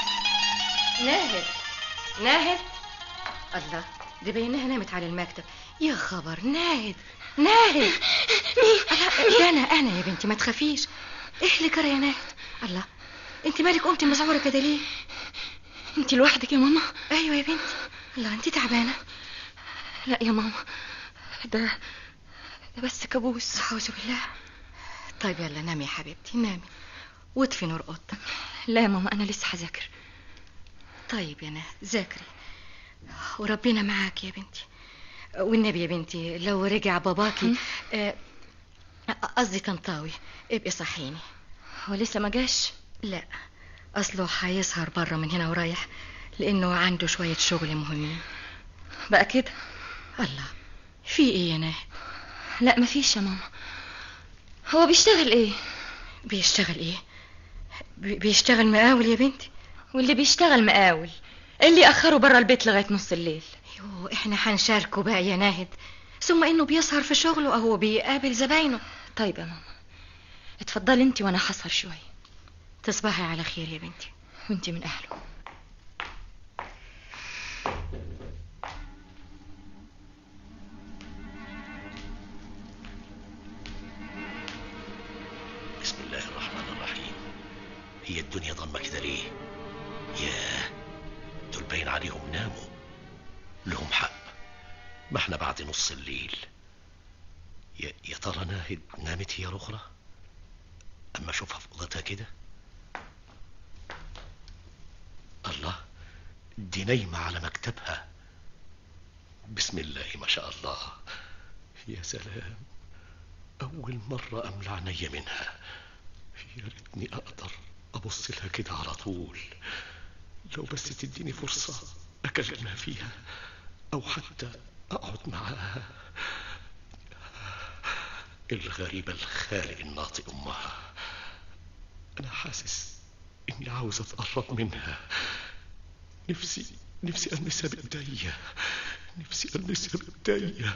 [SPEAKER 2] ناهد ناهد الله دي باينها نامت على المكتب يا خبر ناهد ناهد مين ده انا انا يا بنتي ما تخافيش ايه اللي جرى يا ناهد الله انت مالك قمتي مذعوره كده ليه
[SPEAKER 3] انت لوحدك يا ماما
[SPEAKER 2] ايوه يا بنتي الله انت تعبانه
[SPEAKER 3] لا يا ماما ده ده بس كابوس
[SPEAKER 2] اعوذ بالله طيب يلا نامي يا حبيبتي نامي واطفي نور اوضتك
[SPEAKER 3] لا يا ماما انا لسه هذاكر
[SPEAKER 2] طيب يا ناهد ذاكري وربنا معاك يا بنتي والنبي يا بنتي لو رجع باباكي آه، قصدي طنطاوي ابقي صحيني
[SPEAKER 3] هو لسه ما جاش
[SPEAKER 2] لا اصله هيسهر بره من هنا ورايح لانه عنده شويه شغل مهمين
[SPEAKER 3] بقى كده
[SPEAKER 2] الله في ايه يا ناهد
[SPEAKER 3] لا مفيش يا ماما هو بيشتغل ايه
[SPEAKER 2] بيشتغل ايه بي- بيشتغل مقاول يا بنتي
[SPEAKER 3] واللي بيشتغل مقاول اللي اخره بره البيت لغايه نص الليل
[SPEAKER 2] يو احنا هنشاركه بقى يا ناهد ثم انه بيسهر في شغله اهو بيقابل زباينه
[SPEAKER 3] طيب يا ماما اتفضلي انت وانا هسهر شويه
[SPEAKER 2] تصبحي على خير يا بنتي
[SPEAKER 3] وانت من اهله
[SPEAKER 7] بسم الله الرحمن الرحيم هي الدنيا ضلمة كده ليه ياه دول باين عليهم ناموا لهم حق ما احنا بعد نص الليل يا, يا ترى ناهد نامت هي الاخرى اما اشوفها في اوضتها كده الله دي نايمة على مكتبها بسم الله ما شاء الله يا سلام أول مرة أملى عينيا منها يا ريتني أقدر أبص لها كده على طول لو بس تديني فرصة أكلمها فيها أو حتى أقعد معاها الغريبة الخالق الناطق أمها أنا حاسس إني عاوز أتقرب منها نفسي نفسي ألمسها بإيديا نفسي ألمسها بإيديا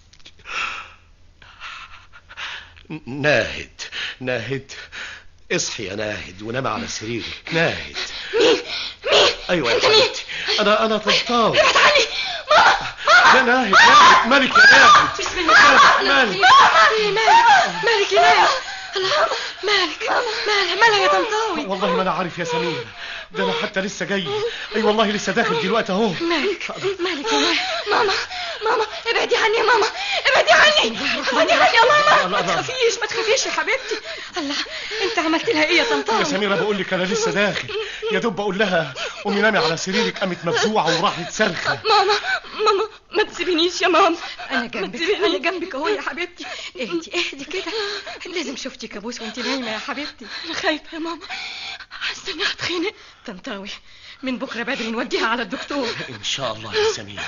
[SPEAKER 7] ناهد ناهد اصحي يا ناهد ونام على سريرك ناهد مين مين ايوه يا حبيبتي انا انا طنطاوي ابعد عني ماما ماما ناهد ناهد مالك يا ناهد بسم الله مالك
[SPEAKER 2] إيه مالك مالك يا ناهد الله مالك مالها مالها يا طنطاوي
[SPEAKER 7] والله ما انا عارف يا سمير ده انا حتى لسه جاي اي والله لسه داخل دلوقتي اهو
[SPEAKER 2] مالك مالك يا ناهد
[SPEAKER 3] ماما ماما ابعدي عني يا ماما ابعدي عني ابعدي عني يا ماما
[SPEAKER 2] ما تخافيش ما تخافيش يا حبيبتي الله انت عملت لها ايه يا
[SPEAKER 7] يا
[SPEAKER 2] طنطاوي
[SPEAKER 7] سميرة بقول لك انا لسه داخل يا دوب بقول لها قومي نامي على سريرك قامت مفزوعه وراحت صرخه
[SPEAKER 3] ماما ماما ما تسيبنيش يا ماما
[SPEAKER 2] انا جنبك انا جنبك اهو يا حبيبتي اهدي اهدي كده لازم شفتي كابوس وانت نايمه يا حبيبتي
[SPEAKER 3] انا خايفه يا ماما حاسه اني هتخنق
[SPEAKER 2] طنطاوي من بكره بدري نوديها على الدكتور
[SPEAKER 7] ان شاء الله يا سميرة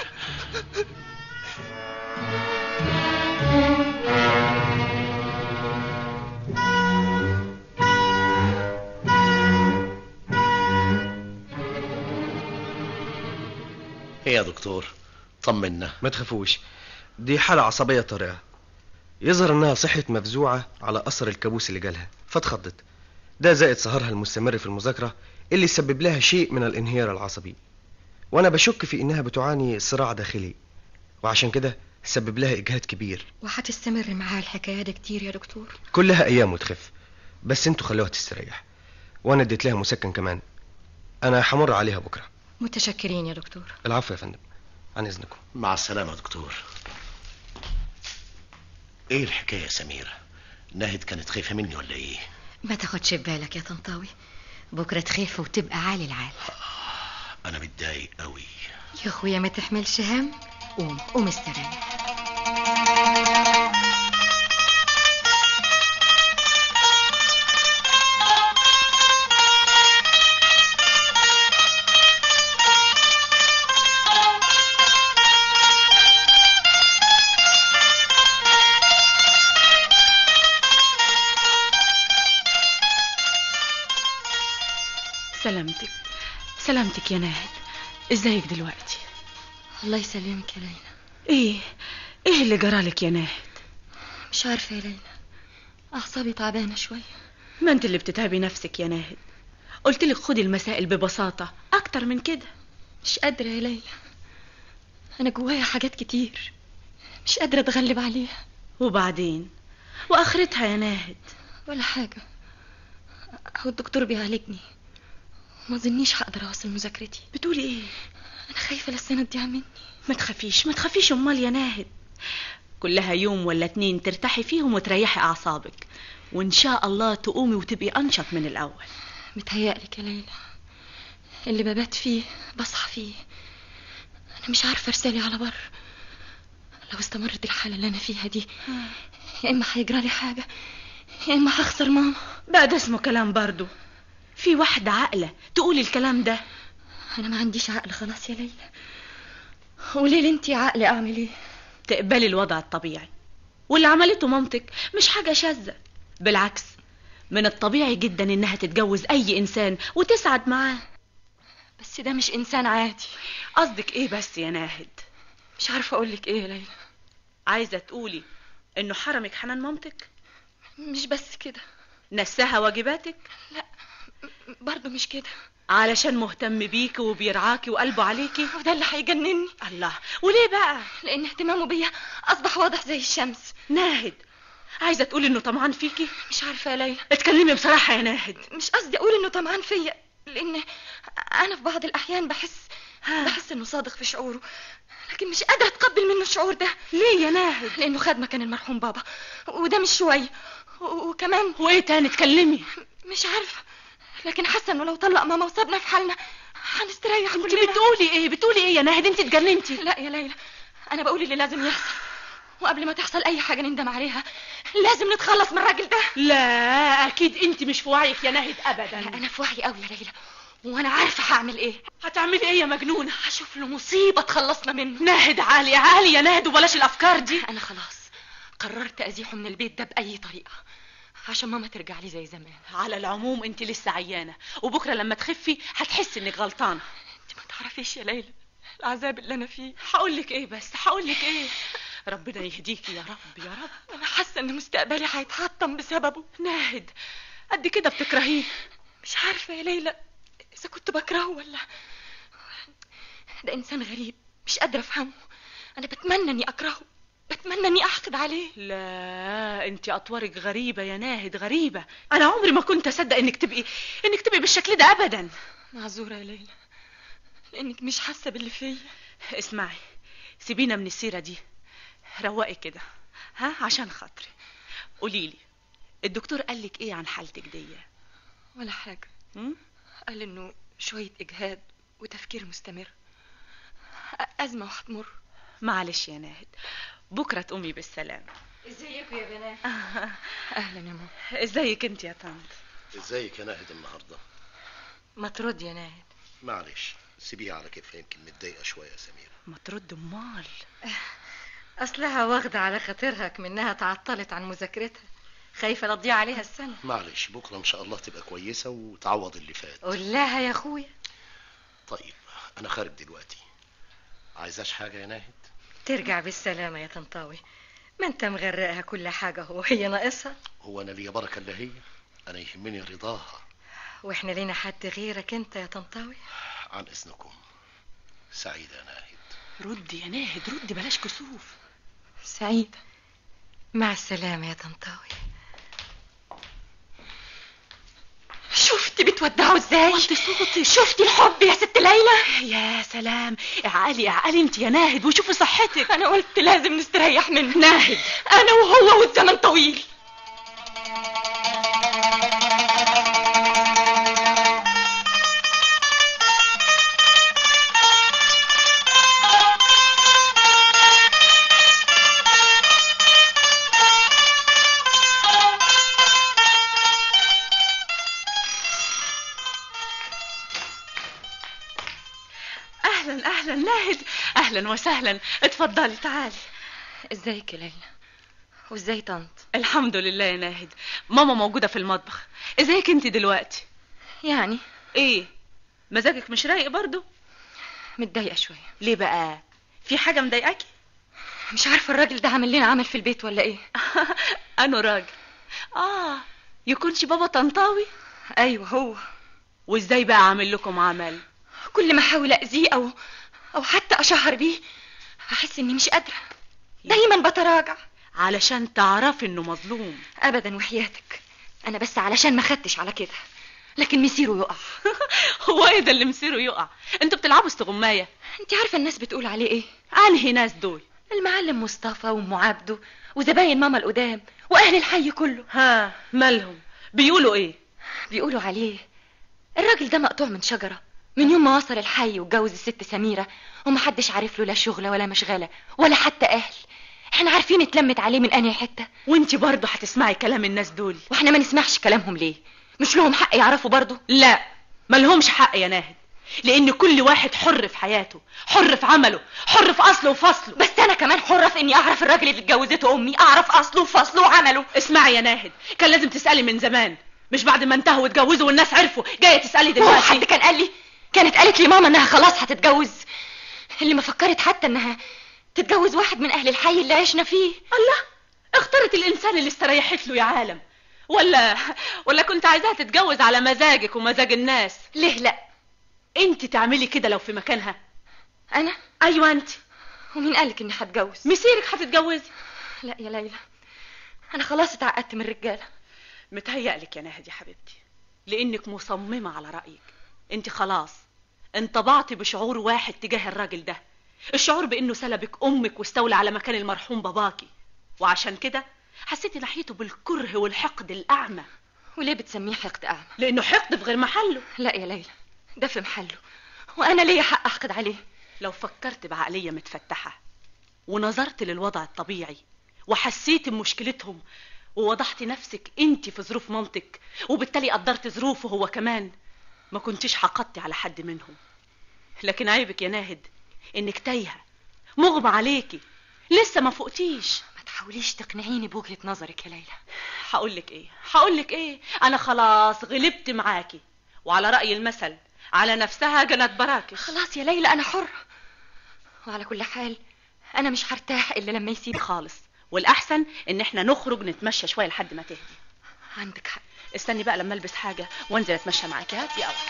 [SPEAKER 7] ايه يا دكتور طمنا
[SPEAKER 8] ما تخافوش دي حالة عصبية طارئة يظهر انها صحت مفزوعة على اثر الكابوس اللي جالها فاتخضت ده زائد سهرها المستمر في المذاكرة اللي سبب لها شيء من الانهيار العصبي وانا بشك في انها بتعاني صراع داخلي وعشان كده سبب لها اجهاد كبير
[SPEAKER 2] وهتستمر معاها الحكايه دي كتير يا دكتور
[SPEAKER 8] كلها ايام وتخف بس انتوا خلوها تستريح وانا اديت لها مسكن كمان انا همر عليها بكره
[SPEAKER 2] متشكرين يا دكتور
[SPEAKER 8] العفو يا فندم عن اذنكم
[SPEAKER 7] مع السلامة يا دكتور ايه الحكاية يا سميرة ناهد كانت خايفة مني ولا ايه
[SPEAKER 2] ما تاخدش في بالك يا طنطاوي بكره تخف وتبقى عالي العال
[SPEAKER 7] انا متضايق قوي
[SPEAKER 2] يا اخويا ما تحملش هم قوم قوم استريح
[SPEAKER 4] سلامتك سلامتك يا ناهد ازيك دلوقتي
[SPEAKER 3] الله يسلمك يا ليلى
[SPEAKER 4] ايه ايه اللي جرالك يا ناهد
[SPEAKER 3] مش عارفه يا ليلى اعصابي تعبانه شويه
[SPEAKER 4] ما انت اللي بتتعبي نفسك يا ناهد قلت لك خدي المسائل ببساطة اكتر من كده
[SPEAKER 3] مش قادره يا ليلى انا جوايا حاجات كتير مش قادرة اتغلب عليها
[SPEAKER 4] وبعدين واخرتها يا ناهد
[SPEAKER 3] ولا حاجة هو الدكتور بيعالجني ما ظنيش هقدر اواصل مذاكرتي
[SPEAKER 4] بتقولي ايه
[SPEAKER 3] انا خايفة للسنة تضيع مني
[SPEAKER 4] ما تخافيش ما تخافيش امال يا ناهد كلها يوم ولا اتنين ترتاحي فيهم وتريحي اعصابك وان شاء الله تقومي وتبقي انشط من الاول
[SPEAKER 3] متهيألك يا ليلى اللي ببات فيه بصحى فيه انا مش عارفة ارسالي على بر لو استمرت الحالة اللي انا فيها دي يا اما هيجرالي حاجة يا اما هخسر ماما
[SPEAKER 4] بقى ده اسمه كلام برضو في واحدة عاقلة تقولي الكلام ده
[SPEAKER 3] انا ما عنديش عقل خلاص يا ليلى قولي لي انت عقل اعمل ايه
[SPEAKER 4] تقبلي الوضع الطبيعي واللي عملته مامتك مش حاجة شاذة بالعكس من الطبيعي جدا انها تتجوز اي انسان وتسعد معاه
[SPEAKER 3] بس ده مش انسان عادي
[SPEAKER 4] قصدك ايه بس يا ناهد
[SPEAKER 3] مش عارفة اقولك ايه يا ليلى
[SPEAKER 4] عايزة تقولي انه حرمك حنان مامتك
[SPEAKER 3] مش بس كده
[SPEAKER 4] نساها واجباتك
[SPEAKER 3] برضه مش كده
[SPEAKER 4] علشان مهتم بيكي وبيرعاكي وقلبه عليكي
[SPEAKER 3] وده اللي هيجنني
[SPEAKER 4] الله وليه بقى
[SPEAKER 3] لان اهتمامه بيا اصبح واضح زي الشمس
[SPEAKER 4] ناهد عايزة تقولي انه طمعان فيكي
[SPEAKER 3] مش عارفة يا ليلى
[SPEAKER 4] اتكلمي بصراحة يا ناهد
[SPEAKER 3] مش قصدي اقول انه طمعان فيا لان انا في بعض الاحيان بحس بحس انه صادق في شعوره لكن مش قادرة اتقبل منه الشعور ده
[SPEAKER 4] ليه يا ناهد
[SPEAKER 3] لانه خد مكان المرحوم بابا وده مش شوية و- وكمان
[SPEAKER 4] وايه تاني اتكلمي
[SPEAKER 3] مش عارفة لكن حاسة انه لو طلق ماما وسابنا في حالنا هنستريح
[SPEAKER 4] انت
[SPEAKER 3] كلنا
[SPEAKER 4] بتقولي ايه بتقولي ايه يا ناهد انت اتجننتي
[SPEAKER 3] لا يا ليلى انا بقول اللي لازم يحصل وقبل ما تحصل اي حاجة نندم عليها لازم نتخلص من الراجل ده
[SPEAKER 4] لا اكيد انت مش في وعيك يا ناهد ابدا
[SPEAKER 3] انا في وعي قوي يا ليلى وانا عارفة هعمل ايه
[SPEAKER 4] هتعملي ايه يا مجنونة
[SPEAKER 3] هشوف له مصيبة تخلصنا منه
[SPEAKER 4] ناهد عالي عالي يا ناهد وبلاش الافكار دي
[SPEAKER 3] انا خلاص قررت ازيحه من البيت ده باي طريقة عشان ماما ترجع لي زي زمان
[SPEAKER 4] على العموم انت لسه عيانة وبكرة لما تخفي هتحسي انك غلطانة
[SPEAKER 3] انت ما تعرفيش يا ليلى العذاب اللي انا فيه
[SPEAKER 4] هقول لك ايه بس هقول لك ايه ربنا يهديكي يا رب يا رب
[SPEAKER 3] انا حاسة ان مستقبلي هيتحطم بسببه
[SPEAKER 4] ناهد قد كده بتكرهيه
[SPEAKER 3] مش عارفة يا ليلى اذا كنت بكرهه ولا ده انسان غريب مش قادرة افهمه انا بتمنى اني اكرهه بتمنى اني احقد عليه
[SPEAKER 4] لا انت اطوارك غريبة يا ناهد غريبة انا عمري ما كنت اصدق انك تبقي انك تبقي بالشكل ده ابدا
[SPEAKER 3] معذورة يا ليلى لانك مش حاسة باللي فيا
[SPEAKER 4] اسمعي سيبينا من السيرة دي روقي كده ها عشان خاطري قوليلي الدكتور قالك ايه عن حالتك دي
[SPEAKER 3] ولا حاجة
[SPEAKER 4] هم؟
[SPEAKER 3] قال انه شوية اجهاد وتفكير مستمر أ- ازمة وهتمر
[SPEAKER 4] معلش يا ناهد بكرة تقومي بالسلامة
[SPEAKER 3] ازيكم يا بنات اهلا يا ماما
[SPEAKER 4] ازيك انت يا طنط
[SPEAKER 7] ازيك يا ناهد النهارده
[SPEAKER 3] ما ترد يا ناهد
[SPEAKER 7] معلش سيبيها على كيفها يمكن متضايقه شويه يا سميره
[SPEAKER 4] ما ترد امال
[SPEAKER 2] اصلها واخدة على خاطرها منها تعطلت عن مذاكرتها خايفة لا تضيع عليها السنة
[SPEAKER 7] معلش بكره ان شاء الله تبقى كويسه وتعوض اللي فات
[SPEAKER 2] قول لها يا اخويا
[SPEAKER 7] طيب انا خارج دلوقتي عايزاش حاجه يا ناهد
[SPEAKER 2] ترجع بالسلامة يا طنطاوي ما انت مغرقها كل حاجة وهي ناقصها
[SPEAKER 7] هو انا ليا بركه الا هي انا يهمني رضاها
[SPEAKER 2] واحنا لينا حد غيرك انت يا طنطاوي
[SPEAKER 7] عن اذنكم سعيده يا ناهد
[SPEAKER 4] ردي يا ناهد ردي بلاش كسوف
[SPEAKER 2] سعيدة مع السلامة يا طنطاوي
[SPEAKER 3] شفتي بتودعوا ازاي
[SPEAKER 4] وطي صوتك
[SPEAKER 3] شفتي الحب يا ست ليلى
[SPEAKER 4] يا سلام اعقلي اعقلي انت يا ناهد وشوفي صحتك
[SPEAKER 3] انا قلت لازم نستريح منه
[SPEAKER 4] ناهد
[SPEAKER 3] انا وهو والزمن طويل
[SPEAKER 4] اهلا اهلا ناهد اهلا وسهلا اتفضلي تعالي
[SPEAKER 3] ازيك يا ليلى وازاي طنط
[SPEAKER 4] الحمد لله يا ناهد ماما موجودة في المطبخ ازيك انت دلوقتي
[SPEAKER 3] يعني
[SPEAKER 4] ايه مزاجك مش رايق برضو
[SPEAKER 3] متضايقة شوية
[SPEAKER 4] ليه بقى في حاجة مضايقاكي
[SPEAKER 3] مش عارفة الراجل ده عامل لنا عمل في البيت ولا ايه
[SPEAKER 4] انا راجل اه يكونش بابا طنطاوي
[SPEAKER 3] ايوه هو
[SPEAKER 4] وازاي بقى عامل لكم عمل
[SPEAKER 3] كل ما احاول اذيه او او حتى اشهر بيه احس اني مش قادرة دايما بتراجع
[SPEAKER 4] علشان تعرفي انه مظلوم
[SPEAKER 3] ابدا وحياتك انا بس علشان ما خدتش على كده لكن مسيره يقع
[SPEAKER 4] هو ايه ده اللي مسيره يقع انتوا بتلعبوا استغمايه
[SPEAKER 3] انت عارفه الناس بتقول عليه ايه
[SPEAKER 4] انهي ناس دول
[SPEAKER 3] المعلم مصطفى وام عبده وزباين ماما القدام واهل الحي كله
[SPEAKER 4] ها مالهم بيقولوا ايه
[SPEAKER 3] بيقولوا عليه الراجل ده مقطوع من شجره من يوم ما وصل الحي واتجوز الست سميره ومحدش عارف له لا شغله ولا مشغله ولا حتى اهل احنا عارفين اتلمت عليه من انهي حته
[SPEAKER 4] وانت برضه هتسمعي كلام الناس دول
[SPEAKER 3] واحنا ما نسمعش كلامهم ليه مش لهم حق يعرفوا برضه
[SPEAKER 4] لا ملهمش حق يا ناهد لان كل واحد حر في حياته حر في عمله حر في اصله وفصله
[SPEAKER 3] بس انا كمان حره في اني اعرف الراجل اللي اتجوزته امي اعرف اصله وفصله وعمله
[SPEAKER 4] اسمعي يا ناهد كان لازم تسالي من زمان مش بعد ما انتهوا واتجوزوا والناس عرفوا جايه تسالي
[SPEAKER 3] هو
[SPEAKER 4] دلوقتي
[SPEAKER 3] حد كان قال لي كانت قالت لي ماما انها خلاص هتتجوز اللي ما فكرت حتى انها تتجوز واحد من اهل الحي اللي عشنا فيه
[SPEAKER 4] الله اختارت الانسان اللي استريحت له يا عالم ولا ولا كنت عايزاها تتجوز على مزاجك ومزاج الناس
[SPEAKER 3] ليه لا
[SPEAKER 4] انت تعملي كده لو في مكانها
[SPEAKER 3] انا
[SPEAKER 4] ايوه انت
[SPEAKER 3] ومين قالك اني هتجوز
[SPEAKER 4] مسيرك هتتجوزي
[SPEAKER 3] لا يا ليلى انا خلاص اتعقدت من الرجاله
[SPEAKER 4] متهيألك يا ناهد يا حبيبتي لانك مصممه على رايك انت خلاص انطبعتي بشعور واحد تجاه الراجل ده الشعور بانه سلبك امك واستولى على مكان المرحوم باباكي وعشان كده حسيتي ناحيته بالكره والحقد الاعمى
[SPEAKER 3] وليه بتسميه حقد اعمى
[SPEAKER 4] لانه حقد في غير محله
[SPEAKER 3] لا يا ليلى ده في محله وانا ليا حق احقد عليه
[SPEAKER 4] لو فكرت بعقليه متفتحه ونظرت للوضع الطبيعي وحسيت بمشكلتهم ووضحت نفسك انت في ظروف مامتك وبالتالي قدرت ظروفه هو كمان ما كنتش حقدتي على حد منهم لكن عيبك يا ناهد انك تايهه مغمى عليكي لسه ما فوقتيش
[SPEAKER 3] ما تحاوليش تقنعيني بوجهه نظرك يا ليلى
[SPEAKER 4] هقولك ايه هقولك ايه انا خلاص غلبت معاكي وعلى رأي المثل على نفسها جنت براكش
[SPEAKER 3] خلاص يا ليلى انا حره وعلى كل حال انا مش هرتاح الا لما يسيب
[SPEAKER 4] خالص والاحسن ان احنا نخرج نتمشى شويه لحد ما تهدي
[SPEAKER 3] عندك حق
[SPEAKER 4] استني بقى لما البس حاجه وانزل اتمشى معاكي هاتي اول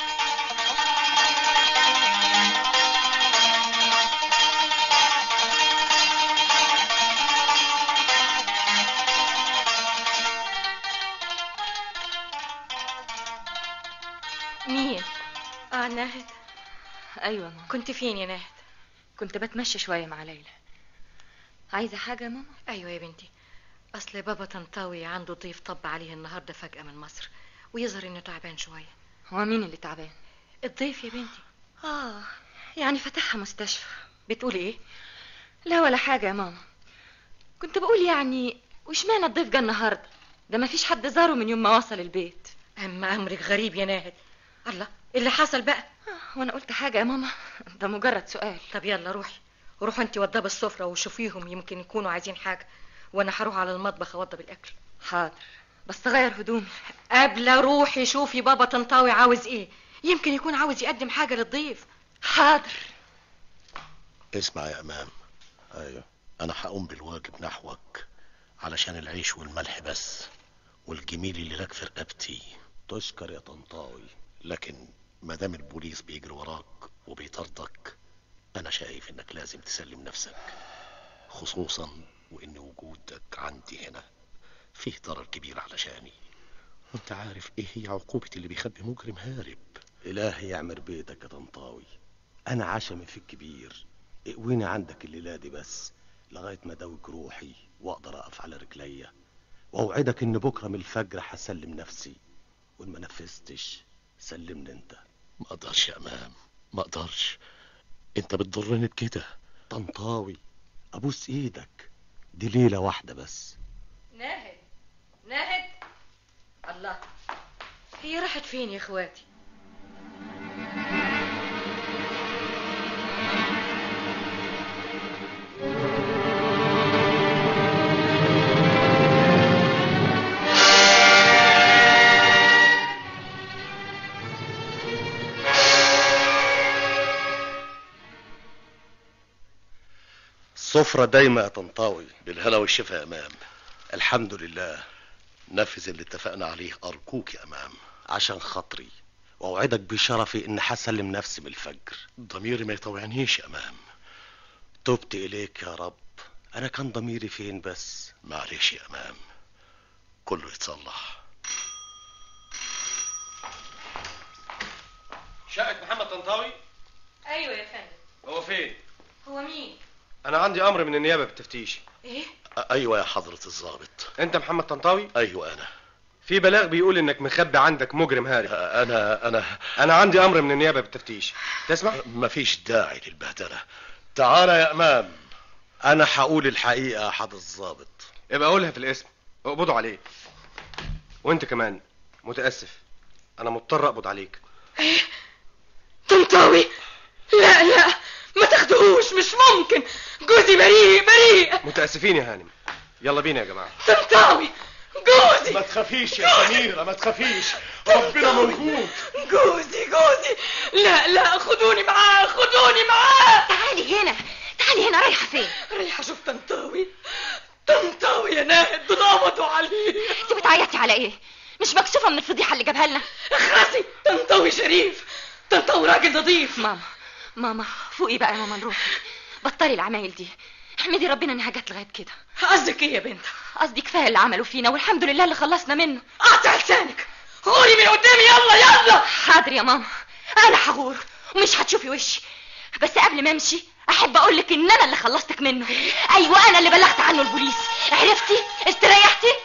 [SPEAKER 3] مين
[SPEAKER 2] اه ناهد
[SPEAKER 3] ايوه ماما
[SPEAKER 2] كنت فين يا ناهد
[SPEAKER 3] كنت بتمشى شويه مع ليلى عايزه حاجه يا ماما
[SPEAKER 2] ايوه يا بنتي اصل بابا طنطاوي عنده ضيف طب عليه النهارده فجأة من مصر ويظهر انه تعبان شوية
[SPEAKER 3] هو مين اللي تعبان
[SPEAKER 2] الضيف يا بنتي
[SPEAKER 3] اه يعني فتحها مستشفى
[SPEAKER 2] بتقولي ايه
[SPEAKER 3] لا ولا حاجه يا ماما كنت بقول يعني وش معنى الضيف جه النهارده ده ما فيش حد زاره من يوم ما وصل البيت
[SPEAKER 2] اما امرك غريب يا ناهد الله إيه اللي حصل بقى
[SPEAKER 3] آه، وانا قلت حاجه يا ماما ده مجرد سؤال
[SPEAKER 2] طب يلا روحي روحوا انت وضبي السفرة وشوفيهم يمكن يكونوا عايزين حاجة وانا هروح على المطبخ اوضب الاكل
[SPEAKER 3] حاضر بس غير هدومي
[SPEAKER 2] قبل روحي شوفي بابا طنطاوي عاوز ايه يمكن يكون عاوز يقدم حاجة للضيف
[SPEAKER 3] حاضر
[SPEAKER 7] اسمع يا امام ايوه انا هقوم بالواجب نحوك علشان العيش والملح بس والجميل اللي لك في رقبتي تشكر يا طنطاوي لكن ما دام البوليس بيجري وراك وبيطاردك انا شايف انك لازم تسلم نفسك خصوصا وان وجودك عندي هنا فيه ضرر كبير علشاني وانت عارف ايه هي عقوبة اللي بيخبي مجرم هارب
[SPEAKER 9] إلهي يعمر بيتك يا طنطاوي أنا عشمي في الكبير اقويني عندك الليلة دي بس لغاية ما أدوك روحي وأقدر أقف على رجليا وأوعدك إن بكرة من الفجر هسلم نفسي وإن ما نفذتش سلمني أنت
[SPEAKER 7] ما اقدرش يا امام ما اقدرش انت بتضرني بكده
[SPEAKER 9] طنطاوي أبوس إيدك دي ليلة واحدة بس
[SPEAKER 2] ناهد ناهد الله هي راحت فين يا اخواتي
[SPEAKER 9] السفرة دايما يا طنطاوي
[SPEAKER 7] بالهنا والشفا يا امام
[SPEAKER 9] الحمد لله
[SPEAKER 7] نفذ اللي اتفقنا عليه ارجوك يا امام
[SPEAKER 9] عشان خاطري وأوعدك بشرفي إن هسلم نفسي من الفجر
[SPEAKER 7] ضميري ما يطوعنيش يا امام
[SPEAKER 9] تبت إليك يا رب انا كان ضميري فين بس
[SPEAKER 7] معلش يا امام كله يتصلح
[SPEAKER 8] شقة محمد طنطاوي
[SPEAKER 2] ايوه يا فندم
[SPEAKER 8] هو فين
[SPEAKER 2] هو مين
[SPEAKER 8] انا عندي امر من النيابه بالتفتيش
[SPEAKER 2] ايه
[SPEAKER 7] أ- ايوه يا حضرة الضابط
[SPEAKER 8] انت محمد طنطاوي
[SPEAKER 7] ايوه انا
[SPEAKER 8] في بلاغ بيقول انك مخبي عندك مجرم هارب
[SPEAKER 7] انا انا
[SPEAKER 8] انا عندي امر من النيابه بالتفتيش تسمع
[SPEAKER 7] مفيش داعي للبهدله تعال يا امام
[SPEAKER 9] انا هقول الحقيقه يا حضرة الضابط
[SPEAKER 8] يبقى قولها في الاسم اقبضوا عليه وانت كمان متاسف انا مضطر اقبض عليك
[SPEAKER 2] طنطاوي لا لا ما تاخدوهوش مش ممكن جوزي بريء بريء
[SPEAKER 8] متاسفين يا هانم يلا بينا يا جماعه
[SPEAKER 2] طنطاوي جوزي
[SPEAKER 7] ما تخافيش يا سميرة ما تخافيش ربنا موجود
[SPEAKER 2] جوزي جوزي لا لا خدوني معاه خدوني معاه
[SPEAKER 3] تعالي هنا تعالي هنا رايحه فين
[SPEAKER 2] رايحه اشوف طنطاوي طنطاوي يا ناهد دول قبضوا عليه
[SPEAKER 3] انت بتعيطي على ايه مش مكسوفه من الفضيحه اللي جابها لنا
[SPEAKER 2] اخرسي طنطاوي شريف طنطاوي راجل نظيف
[SPEAKER 3] ماما ماما فوقي بقى يا ماما نروح بطلي العمايل دي احمدي ربنا انها جت لغايه كده
[SPEAKER 2] قصدك ايه يا بنت
[SPEAKER 3] قصدي كفايه اللي عملوا فينا والحمد لله اللي خلصنا منه
[SPEAKER 2] قطع لسانك غوري من قدامي يلا يلا
[SPEAKER 3] حاضر يا ماما انا هغور ومش هتشوفي وشي بس قبل ما امشي احب اقول لك ان انا اللي خلصتك منه ايوه انا اللي بلغت عنه البوليس عرفتي استريحتي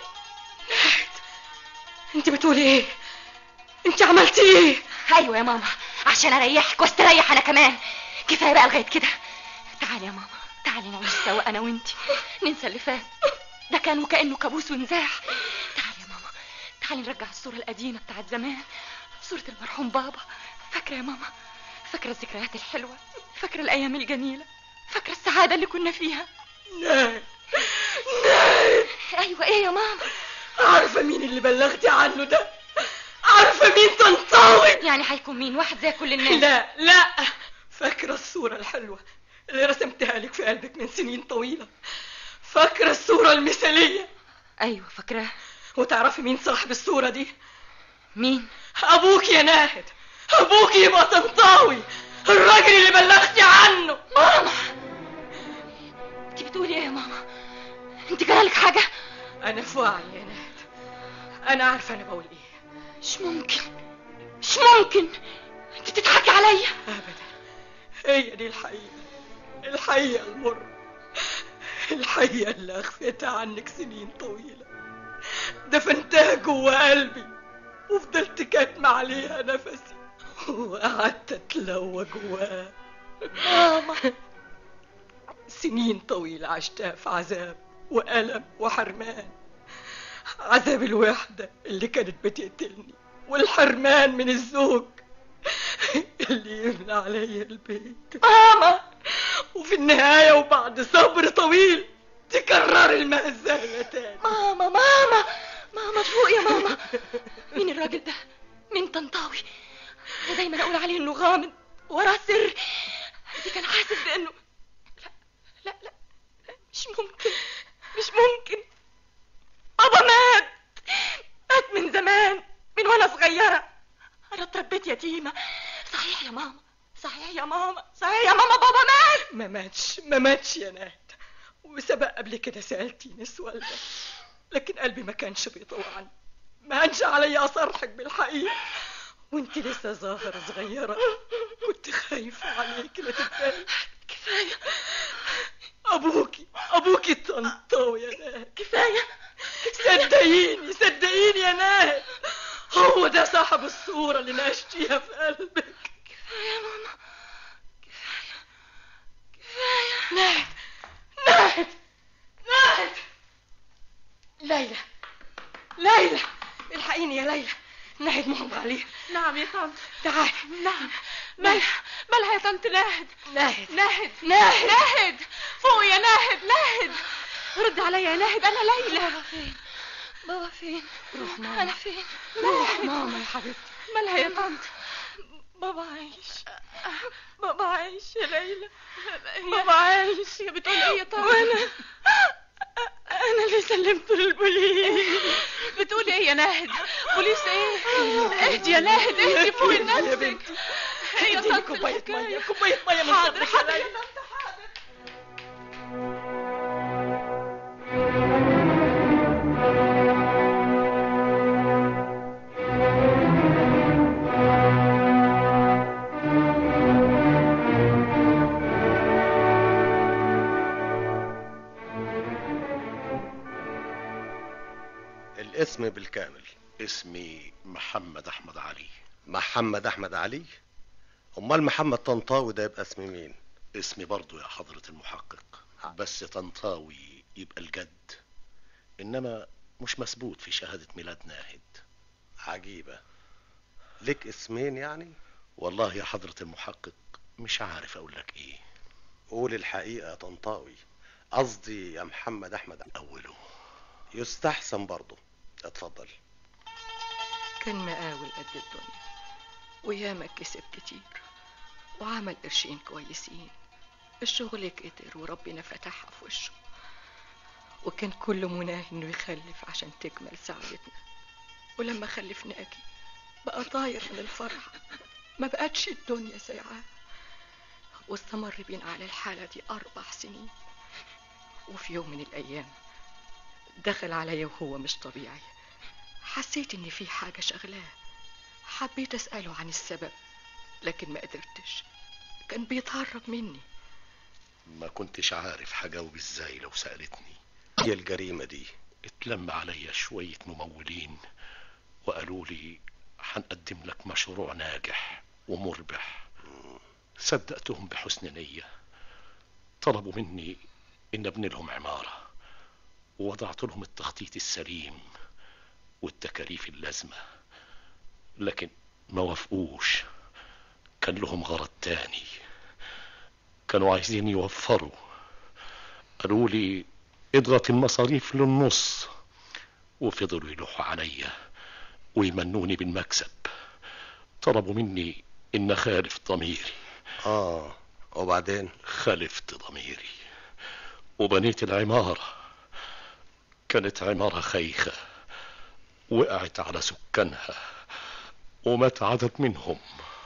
[SPEAKER 2] انت بتقولي ايه انت عملتي ايه
[SPEAKER 3] ايوه يا ماما عشان اريحك واستريح انا كمان كفايه بقى لغايه كده تعالي يا ماما تعالي نعيش سوا انا وانتي ننسى اللي فات ده كان وكانه كابوس ونزاح تعالي يا ماما تعالي نرجع الصوره القديمه بتاعت زمان صوره المرحوم بابا فاكره يا ماما فاكره الذكريات الحلوه فاكره الايام الجميله فاكره السعاده اللي كنا فيها
[SPEAKER 2] ناهد ناهد
[SPEAKER 3] ايوه ايه يا ماما
[SPEAKER 2] عارفه مين اللي بلغتي عنه ده عارفه مين طنطاوي
[SPEAKER 3] يعني هيكون مين واحد زي كل الناس
[SPEAKER 2] لا لا فاكره الصوره الحلوه اللي رسمتها لك في قلبك من سنين طويله فاكره الصوره المثاليه
[SPEAKER 3] ايوه فاكراه
[SPEAKER 2] وتعرفي مين صاحب الصوره دي
[SPEAKER 3] مين
[SPEAKER 2] ابوك يا ناهد ابوك يبقى طنطاوي الراجل اللي بلغتي عنه
[SPEAKER 3] ماما انت بتقولي ايه يا ماما انت جرالك حاجه
[SPEAKER 2] انا في وعي يا ناهد انا عارفه انا بقول ايه
[SPEAKER 3] مش ممكن مش ممكن انت بتضحكي عليا
[SPEAKER 2] ابدا هي دي الحقيقه الحقيقه المره الحقيقه اللي اخفيتها عنك سنين طويله دفنتها جوه قلبي وفضلت كاتمه عليها نفسي وقعدت اتلوى جواها ماما سنين طويلة عشتها في عذاب وألم وحرمان عذاب الوحدة اللي كانت بتقتلني والحرمان من الزوج اللي يملى عليا البيت ماما وفي النهاية وبعد صبر طويل تكرر المهزلة تاني
[SPEAKER 3] ماما ماما ماما فوق يا ماما مين الراجل ده مين طنطاوي انا دايما اقول عليه انه غامض وراه سر دي كان حاسس بانه لا لا لا لا، مش ممكن مش ممكن بابا مات مات من زمان من وانا صغيره انا اتربيت يتيمه صحيح يا ماما صحيح يا ماما صحيح يا ماما بابا مات
[SPEAKER 2] ما ماتش ما ماتش يا ناد وسبق قبل كده سألتيني السؤال ده لكن قلبي ما كانش بيطوعني ما هنش عليا أصرحك بالحقيقة وانت لسه ظاهرة صغيرة كنت خايفة عليك لا تتضايقي
[SPEAKER 3] كفايه
[SPEAKER 2] أبوكي أبوكي طنطاوي يا ناد
[SPEAKER 3] كفايه
[SPEAKER 2] صدقيني صدقيني يا ناد هو ده صاحب الصورة اللي ناقشتيها في قلبك
[SPEAKER 3] كفايه يا ماما كفايه كفايه
[SPEAKER 2] ناهد ناهد ناهد ليلى ليلى الحقيني يا ليلى ناهد مغمى عليها
[SPEAKER 4] نعم يا طنط
[SPEAKER 2] تعالي
[SPEAKER 4] نعم مالها مالها يا طنط ناهد
[SPEAKER 2] ناهد
[SPEAKER 4] ناهد
[SPEAKER 2] ناهد
[SPEAKER 4] ناهد فوق يا ناهد ناهد رد عليا يا ناهد انا ليلى
[SPEAKER 3] بابا فين بابا فين
[SPEAKER 2] روح ماما.
[SPEAKER 3] انا فين
[SPEAKER 2] روح ماما يا حبيبتي
[SPEAKER 4] مالها يا طنط
[SPEAKER 3] بابا عايش
[SPEAKER 4] بابا عايش يا ليلى بابا عايش يا بتقول ايه يا طنط
[SPEAKER 3] وانا انا اللي سلمته للبوليس
[SPEAKER 4] بتقولي ايه يا ناهد بوليس ايه اهدي يا ناهد اهدي فوق
[SPEAKER 2] يا
[SPEAKER 4] نفسك
[SPEAKER 2] بنتي
[SPEAKER 4] هي يا
[SPEAKER 2] اديني
[SPEAKER 4] طنط
[SPEAKER 2] كوباية
[SPEAKER 4] الحكاية.
[SPEAKER 2] مية كوباية مية من
[SPEAKER 4] حاضر
[SPEAKER 2] فضلك يا
[SPEAKER 4] حاضر يا
[SPEAKER 2] ليلى
[SPEAKER 4] طنط حاضر
[SPEAKER 9] الاسم بالكامل
[SPEAKER 7] اسمي محمد احمد علي
[SPEAKER 9] محمد احمد علي امال محمد طنطاوي ده يبقى اسم مين
[SPEAKER 7] اسمي برضو يا حضرة المحقق بس طنطاوي يبقى الجد انما مش مثبوت في شهادة ميلاد ناهد
[SPEAKER 9] عجيبة لك اسمين يعني
[SPEAKER 7] والله يا حضرة المحقق مش عارف اقول لك ايه
[SPEAKER 9] قول الحقيقة يا طنطاوي قصدي يا محمد احمد
[SPEAKER 7] اوله
[SPEAKER 9] يستحسن برضه اتفضل
[SPEAKER 2] كان مقاول قد الدنيا وياما كسب كتير وعمل قرشين كويسين الشغل كتر وربنا فتحها في وشه وكان كل مناه انه يخلف عشان تكمل سعادتنا ولما خلفناكي بقى طاير من الفرح ما بقتش الدنيا سايعاه واستمر بينا على الحالة دي أربع سنين وفي يوم من الأيام دخل عليا وهو مش طبيعي حسيت إن في حاجة شغلاه حبيت أسأله عن السبب لكن ما قدرتش كان بيتهرب مني
[SPEAKER 7] ما كنتش عارف هجاوب ازاي لو سألتني
[SPEAKER 9] هي الجريمة دي
[SPEAKER 7] اتلم عليا شوية ممولين وقالوا لي هنقدم لك مشروع ناجح ومربح صدقتهم بحسن نية طلبوا مني ان ابني لهم عمارة ووضعت لهم التخطيط السليم والتكاليف اللازمة لكن ما وافقوش كان لهم غرض تاني كانوا عايزين يوفروا قالوا لي اضغط المصاريف للنص وفضلوا يلوحوا عليا ويمنوني بالمكسب طلبوا مني ان اخالف ضميري
[SPEAKER 9] اه وبعدين
[SPEAKER 7] خالفت ضميري وبنيت العمارة كانت عمارة خيخة وقعت على سكانها ومات عدد منهم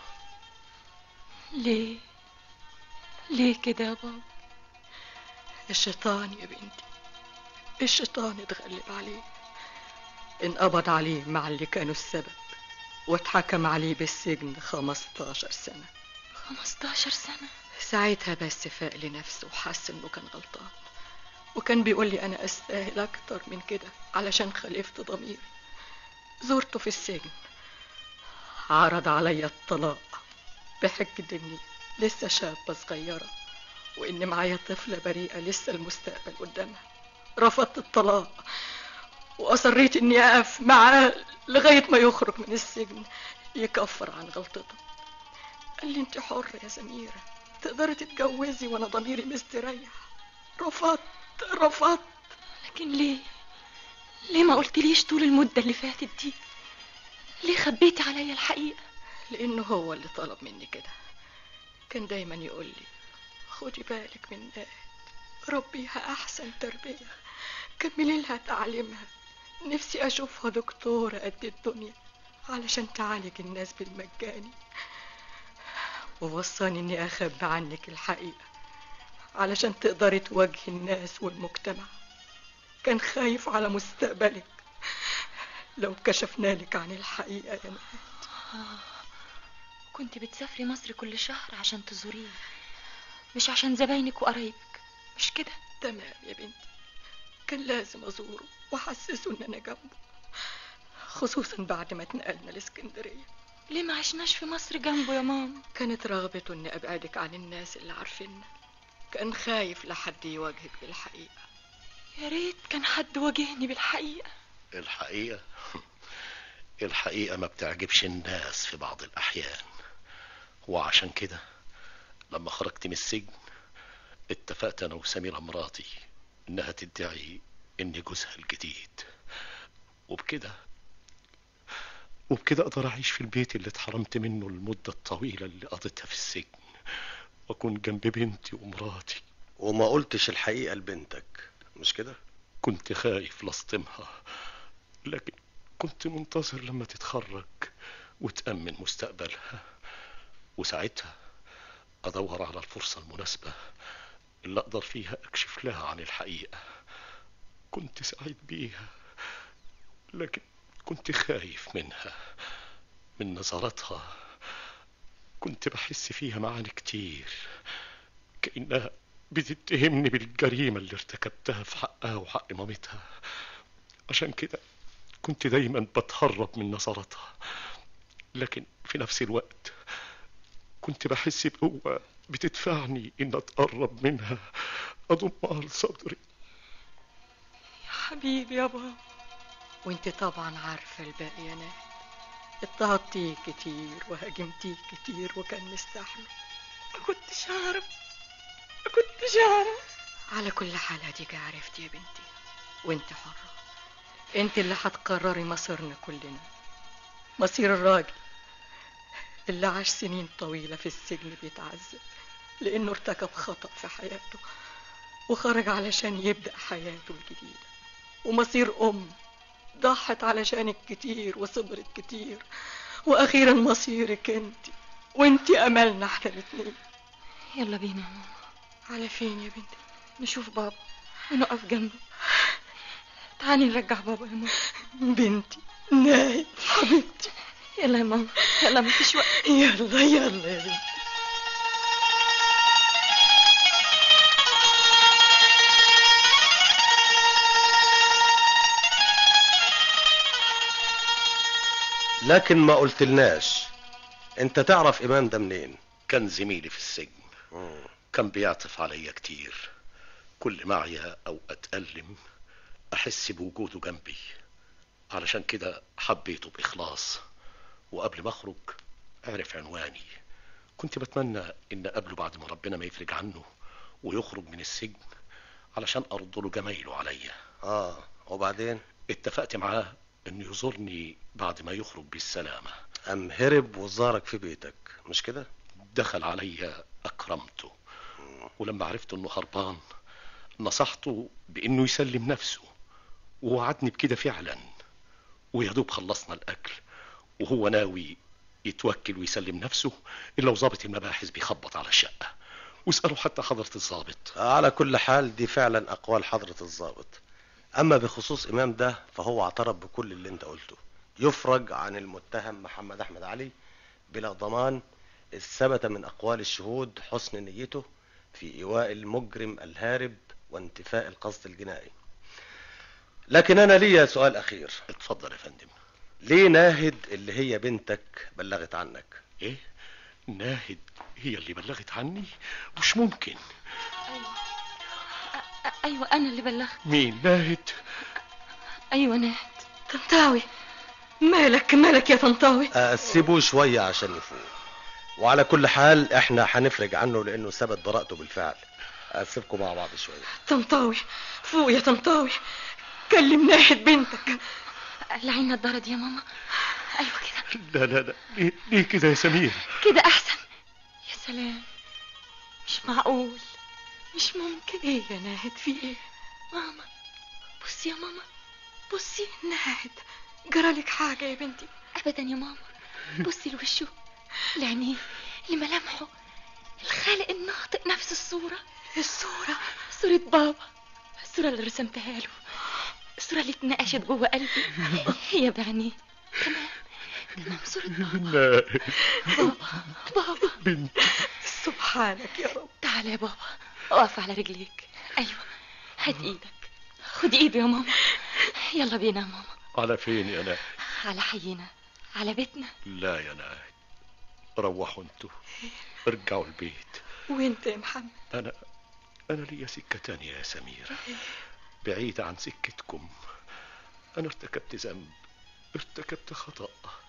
[SPEAKER 3] ليه ليه كده يا بابا
[SPEAKER 2] الشيطان يا بنتي الشيطان اتغلب عليه انقبض عليه مع اللي كانوا السبب واتحكم عليه بالسجن 15 سنة
[SPEAKER 3] 15 سنة
[SPEAKER 2] ساعتها بس فاق لنفسه وحس انه كان غلطان وكان بيقول لي انا استاهل اكتر من كده علشان خالفت ضميري زرته في السجن عرض عليا الطلاق بحجة اني لسه شابة صغيرة وان معايا طفلة بريئة لسه المستقبل قدامها رفضت الطلاق واصريت اني اقف معاه لغاية ما يخرج من السجن يكفر عن غلطته قال لي انت حرة يا سميرة تقدري تتجوزي وانا ضميري مستريح رفضت رفضت
[SPEAKER 3] لكن ليه ليه ما قلتليش طول المدة اللي فاتت دي ليه خبيتي عليا الحقيقة
[SPEAKER 2] لانه هو اللي طلب مني كده كان دايما يقول لي خدي بالك من ناد ربيها احسن تربية كملي لها تعليمها نفسي اشوفها دكتورة قد الدنيا علشان تعالج الناس بالمجاني ووصاني اني اخبي عنك الحقيقة علشان تقدري تواجهي الناس والمجتمع كان خايف على مستقبلك لو كشفنا لك عن الحقيقة يا نهاد
[SPEAKER 3] كنت بتسافري مصر كل شهر عشان تزوريه مش عشان زباينك وقرايبك مش كده
[SPEAKER 2] تمام يا بنتي كان لازم ازوره واحسسه ان انا جنبه خصوصا بعد ما اتنقلنا الاسكندرية
[SPEAKER 3] ليه ما عشناش في مصر جنبه يا ماما
[SPEAKER 2] كانت رغبته اني ابعدك عن الناس اللي عارفيننا كان خايف لحد يواجهك بالحقيقة
[SPEAKER 3] يا ريت كان حد واجهني بالحقيقة
[SPEAKER 7] الحقيقة الحقيقة ما بتعجبش الناس في بعض الأحيان وعشان كده لما خرجت من السجن اتفقت أنا وسميرة مراتي إنها تدعي إني جوزها الجديد وبكده وبكده أقدر أعيش في البيت اللي اتحرمت منه المدة الطويلة اللي قضيتها في السجن وأكون جنب بنتي ومراتي
[SPEAKER 9] وما قلتش الحقيقة لبنتك مش كده
[SPEAKER 7] كنت خايف لاصطمها لكن كنت منتظر لما تتخرج وتأمن مستقبلها وساعتها أدور على الفرصة المناسبة اللي أقدر فيها أكشف لها عن الحقيقة كنت سعيد بيها لكن كنت خايف منها من نظراتها كنت بحس فيها معاني كتير كأنها بتتهمني بالجريمة اللي ارتكبتها في حقها وحق مامتها عشان كده كنت دايما بتهرب من نظراتها لكن في نفس الوقت كنت بحس بقوة بتدفعني إن أتقرب منها أضمها لصدري
[SPEAKER 2] يا حبيبي يا بابا وانت طبعا عارفة الباقي يا ناهد اضطهدتيه كتير وهاجمتيه كتير وكان مستحمل ما كنتش اعرف ما كنتش اعرف على كل حال هديك عرفتي يا بنتي وانت حرة انت اللي هتقرري مصيرنا كلنا مصير الراجل اللي عاش سنين طويلة في السجن بيتعذب لأنه ارتكب خطأ في حياته وخرج علشان يبدأ حياته الجديدة ومصير أم ضحت علشانك كتير وصبرت كتير وأخيرا مصيرك انت وانت أملنا احنا الاتنين
[SPEAKER 3] يلا بينا يا ماما
[SPEAKER 2] على فين يا بنتي
[SPEAKER 3] نشوف بابا ونقف جنبه تعالي نرجع بابا يا ماما
[SPEAKER 2] بنتي ناهد حبيبتي
[SPEAKER 3] يلا يا ماما يلا مفيش وقت
[SPEAKER 2] يلا يلا يا بنتي
[SPEAKER 9] لكن ما قلتلناش انت تعرف امام ده منين
[SPEAKER 7] كان زميلي في السجن كان بيعطف عليا كتير كل ما أعيا أو أتألم أحس بوجوده جنبي علشان كده حبيته بإخلاص وقبل ما أخرج عرف عنواني كنت بتمنى إن أقابله بعد ما ربنا ما يفرج عنه ويخرج من السجن علشان أرد له جمايله عليا
[SPEAKER 9] اه وبعدين
[SPEAKER 7] اتفقت معاه إنه يزورني بعد ما يخرج بالسلامة
[SPEAKER 9] ام هرب وزارك في بيتك مش كده
[SPEAKER 7] دخل عليا أكرمته ولما عرفت إنه هربان نصحته بإنه يسلم نفسه ووعدني بكده فعلا ويا دوب خلصنا الأكل وهو ناوي يتوكل ويسلم نفسه إلا وظابط المباحث بيخبط على الشقة واسألوا حتى حضرة الظابط
[SPEAKER 9] على كل حال دي فعلا اقوال حضرة الضابط اما بخصوص امام ده فهو اعترف بكل اللي انت قلته يفرج عن المتهم محمد احمد علي بلا ضمان إذ ثبت من اقوال الشهود حسن نيته في ايواء المجرم الهارب وانتفاء القصد الجنائي لكن انا ليا سؤال اخير
[SPEAKER 7] اتفضل يا فندم
[SPEAKER 9] ليه ناهد اللي هي بنتك بلغت عنك
[SPEAKER 7] ايه ناهد هي اللي بلغت عني مش ممكن
[SPEAKER 3] ايوه أ- أ- ايوه انا اللي بلغت
[SPEAKER 7] مين ناهد
[SPEAKER 3] ايوه ناهد
[SPEAKER 2] طنطاوي مالك مالك يا طنطاوي
[SPEAKER 9] سيبوه شوية عشان يفوق وعلى كل حال احنا هنفرج عنه لانه ثبت براءته بالفعل اسيبكم مع بعض شوية
[SPEAKER 2] طنطاوي فوق يا طنطاوي كلم ناهد بنتك
[SPEAKER 3] العين النضاره دي يا ماما ايوه كده
[SPEAKER 7] لا لا لا ليه, ليه كده يا سمير
[SPEAKER 3] كده احسن يا سلام مش معقول مش ممكن
[SPEAKER 2] ايه يا ناهد في ايه
[SPEAKER 3] ماما بصي يا ماما
[SPEAKER 2] بصي ناهد جرالك حاجة يا بنتي
[SPEAKER 3] ابدا يا ماما بصي لوشه لعينيه لملامحه الخالق الناطق نفس الصورة
[SPEAKER 2] الصورة
[SPEAKER 3] صورة بابا الصورة اللي رسمتها له الصورة اللي اتنقشت جوه قلبي هي بعينيه تمام تمام صورة بابا
[SPEAKER 7] ناهد
[SPEAKER 3] بابا بابا
[SPEAKER 7] بنت
[SPEAKER 2] سبحانك يا رب
[SPEAKER 3] تعالى يا بابا اقف على رجليك ايوه هات ايدك خد ايدي يا ماما يلا بينا يا ماما
[SPEAKER 7] على فين يا ناهد
[SPEAKER 3] على حينا على بيتنا
[SPEAKER 7] لا يا ناهد روحوا انتوا ارجعوا البيت
[SPEAKER 2] وانت يا محمد
[SPEAKER 7] انا انا ليا سكة تانية يا سمير بعيدة عن سكتكم انا ارتكبت ذنب ارتكبت خطأ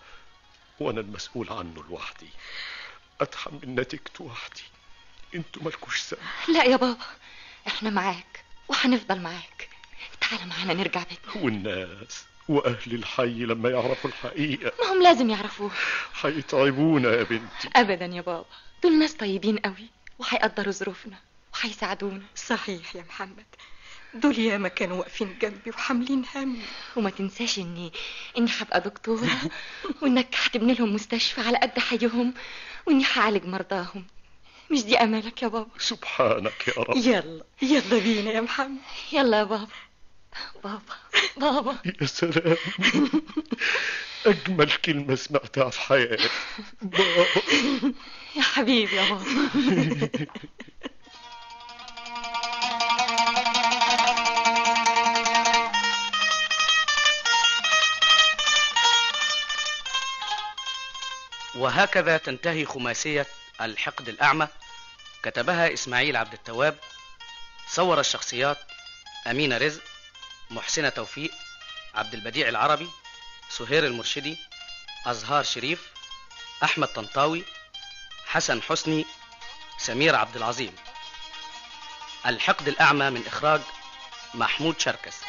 [SPEAKER 7] وانا المسؤول عنه لوحدي اتحمل نتيجته وحدي انتوا مالكوش ذنب
[SPEAKER 3] لا يا بابا احنا معاك وهنفضل معاك تعالى معانا نرجع بيتنا
[SPEAKER 7] والناس واهل الحي لما يعرفوا الحقيقة
[SPEAKER 3] ما هم لازم يعرفوها
[SPEAKER 7] هيتعبونا يا بنتي
[SPEAKER 3] ابدا يا بابا دول ناس طيبين قوي وهيقدروا ظروفنا وهيساعدونا
[SPEAKER 2] صحيح يا محمد دول ياما كانوا واقفين جنبي وحاملين همي
[SPEAKER 3] وما تنساش اني اني هبقى دكتورة وانك هتبني لهم مستشفى على قد حيهم واني هعالج مرضاهم مش دي امالك يا بابا
[SPEAKER 7] سبحانك يا رب
[SPEAKER 2] يلا يلا بينا يا محمد
[SPEAKER 3] يلا يا بابا بابا بابا
[SPEAKER 7] يا سلام أجمل كلمة سمعتها في حياتي بابا
[SPEAKER 3] يا حبيبي يا بابا
[SPEAKER 10] وهكذا تنتهي خماسية الحقد الأعمى كتبها إسماعيل عبد التواب صور الشخصيات أمينة رزق محسنة توفيق عبد البديع العربي سهير المرشدي أزهار شريف أحمد طنطاوي حسن حسني سمير عبد العظيم الحقد الأعمى من إخراج محمود شركس